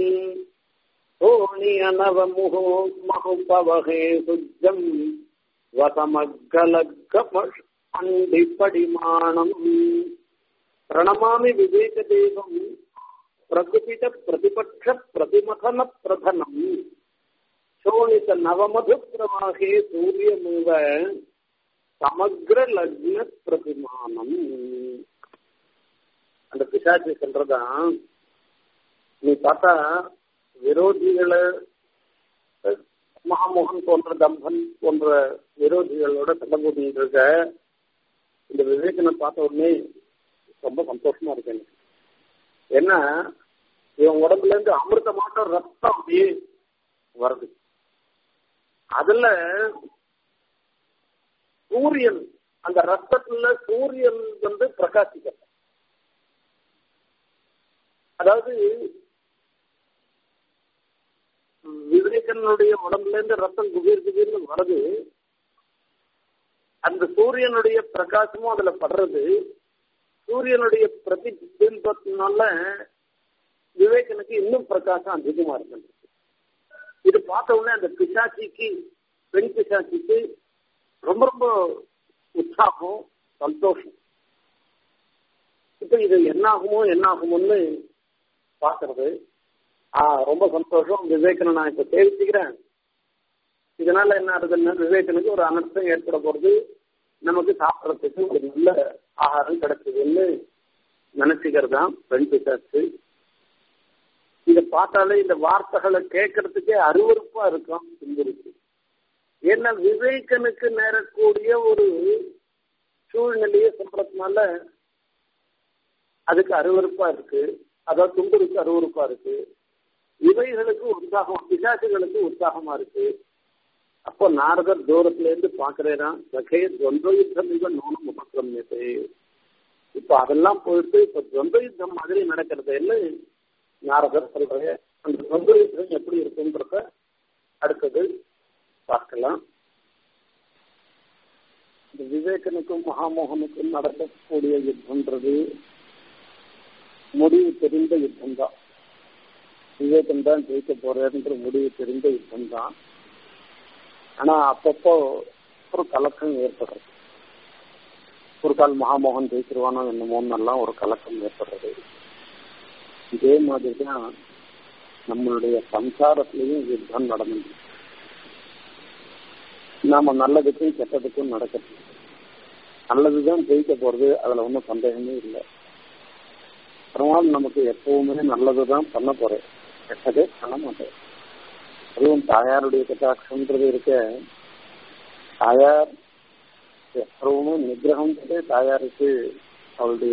சோணியனவமுகோ மகுபவகே சுஜம் வசமக்கலக்க பண்டிப்படிமானம் பிரணமாமி விவேகதேவம் பிரகுபித பிரதிபக்ஷ பிரதிமதன பிரதனம் சோணித நவமது பிரவாகே சூரியமுவ சமக்ர லக்ன பிரதிமானம் அந்த பிசாச்சி சொல்றதான் நீ பார்த்தா விரோதிகளை மகாமோகன் போன்ற தம்பன் போன்ற விரோதிகளோட சண்டை போட்டுட்டு இருக்க இந்த விவேகனை பார்த்த உடனே ரொம்ப சந்தோஷமா இருக்கு எனக்கு ஏன்னா இவன் உடம்புல இருந்து அமிர்த மாட்டம் ரத்தம் அப்படியே வருது அதுல சூரியன் அந்த ரத்தத்துல சூரியன் வந்து பிரகாசிக்க அதாவது விவேகனுடைய உடம்புல இருந்து ரத்தம் குபீர் குபீர்னு வருது அந்த சூரியனுடைய பிரகாசமும் அதுல படுறது சூரியனுடைய பிரதிபிம்பத்தினால விவேகனுக்கு இன்னும் பிரகாசம் அதிகமா இருக்கு இது பார்த்த உடனே அந்த பிசாச்சிக்கு பெண் பிசாச்சிக்கு ரொம்ப ரொம்ப உற்சாகம் சந்தோஷம் இப்ப இது என்ன ஆகுமோ என்ன ஆகுமோன்னு பாக்குறது ஆஹ் ரொம்ப சந்தோஷம் விவேகனை நான் இப்ப தெரிவிச்சுக்கிறேன் இதனால என்ன ஆகுதுன்னா விவேகனுக்கு ஒரு அனர்த்தம் ஏற்பட போறது நமக்கு சாப்பிட்றதுக்கு ஒரு நல்ல ஆகாரம் கிடைச்சதுன்னு நினைச்சுக்கிறது தான் பெண் பிசாசு இதை பார்த்தாலே இந்த வார்த்தைகளை கேட்கறதுக்கே அருவறுப்பா இருக்கும் சிந்திருக்கு ஏன்னா விவேகனுக்கு நேரக்கூடிய ஒரு சூழ்நிலையை சொல்றதுனால அதுக்கு அருவறுப்பா இருக்கு அதாவது தும்பருக்கு அருவறுப்பா இருக்கு இவைகளுக்கு உற்சாகம் பிசாசுகளுக்கு உற்சாகமா இருக்கு அப்போ நாரதர் தூரத்துல இருந்து பாக்குறேனா சகே துவந்த யுத்தம் மிக நோனம் உபக்கிரமியத்தை இப்ப அதெல்லாம் போயிட்டு இப்ப துவந்த யுத்தம் மாதிரி நடக்கிறது என்ன நாரதர் சொல்றேன் அந்த துவந்த யுத்தம் எப்படி இருக்குன்றத அடுத்தது பார்க்கலாம் இந்த விவேகனுக்கும் மகாமோகனுக்கும் நடக்கக்கூடிய யுத்தம்ன்றது முடிவு தெரிந்த யுத்தம் தான் விவேகம் தான் ஜெயிக்க போறேன்ற முடிவு தெரிந்த யுத்தம் தான் ஆனா அப்பப்போ ஒரு கலக்கம் ஏற்படுறது ஒரு கால் மகாமோகன் ஜெயிச்சிருவானோ என்னமோன்னெல்லாம் ஒரு கலக்கம் ஏற்படுறது இதே மாதிரி தான் நம்மளுடைய சம்சாரத்திலையும் யுத்தம் நடந்தது நாம நல்லதுக்கும் கெட்டதுக்கும் நடக்கிறது நல்லதுதான் ஜெயிக்க போறது அதுல ஒன்றும் சந்தேகமே இல்லை பெருமாள் நமக்கு எப்பவுமே நல்லதுதான் பண்ண போறேன் கெட்டதே பண்ண மாட்டேன் அதுவும் தாயாருடைய கட்டாட்சம்ன்றது இருக்க தாயார் எப்பவுமே நிகிரகம் தாயாருக்கு அவளுடைய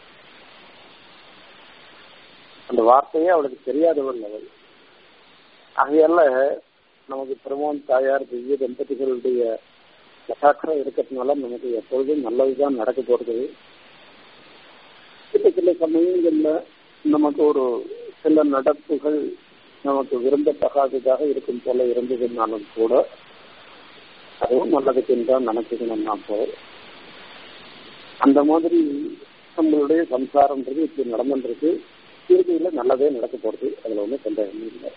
அந்த வார்த்தையே அவளுக்கு தெரியாதவள் அவள் ஆகையால நமக்கு பெருமான் தாயார் திவ்ய தம்பதிகளுடைய கட்டாட்சம் இருக்கிறதுனால நமக்கு எப்பொழுதும் நல்லதுதான் நடக்க போறது சில சில சமயங்கள்ல நமக்கு ஒரு சில நடப்புகள் நமக்கு விரும்பத்தகாததாக இருக்கும் போல இருந்ததுனாலும் கூட அதுவும் நல்லதுக்குன்னு தான் நினைச்சுக்கணும் நான் போ அந்த மாதிரி நம்மளுடைய சம்சாரம்ன்றது இப்படி நடந்துருக்கு இறுதியில நல்லதே நடக்க போறது அதுல ஒன்றும் சந்தேகமே இல்லை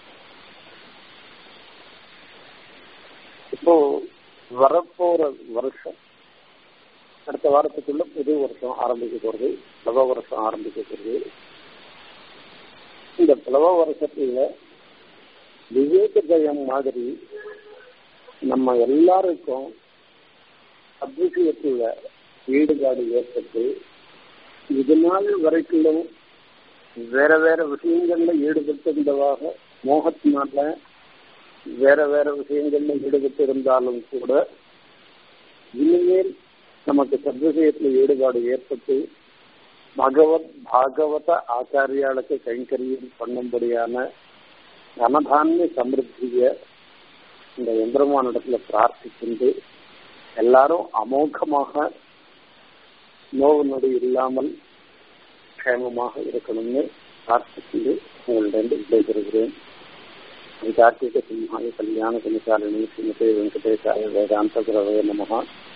இப்போ வரப்போற வருஷம் அடுத்த வாரத்துக்குள்ள புது வருஷம் ஆரம்பிக்க போறது பிளவ வருஷம் ஆரம்பிக்க போறது இந்த பிளவ வருஷத்துல விவேக ஜெயம் மாதிரி நம்ம எல்லாருக்கும் அத்விஷயத்துல ஈடுபாடு ஏற்பட்டு இது நாள் வரைக்கும் வேற வேற விஷயங்கள்ல ஈடுபட்டிருந்தவாக மோகத்தினால வேற வேற விஷயங்கள்ல ஈடுபட்டு இருந்தாலும் கூட இனிமேல் நமக்கு சத்விஷயத்துல ஈடுபாடு ஏற்பட்டு பகவத் பாகவத ஆச்சாரியாளுக்கு கைங்கரியம் பண்ணும்படியான தனதானிய சமிருத்திய இந்த எந்திரமானிடத்துல பிரார்த்திக்கின்று எல்லாரும் அமோகமாக நோவு நொடி இல்லாமல் க்ஷேமமாக இருக்கணும்னு பிரார்த்திக்கிட்டு உங்களிடம் விடைபெறுகிறேன் கார்த்திக சிம்ஹாய கல்யாண குணசாலினி ஸ்ரீமதே வெங்கடேசாய வேதாந்த குரவே நமகா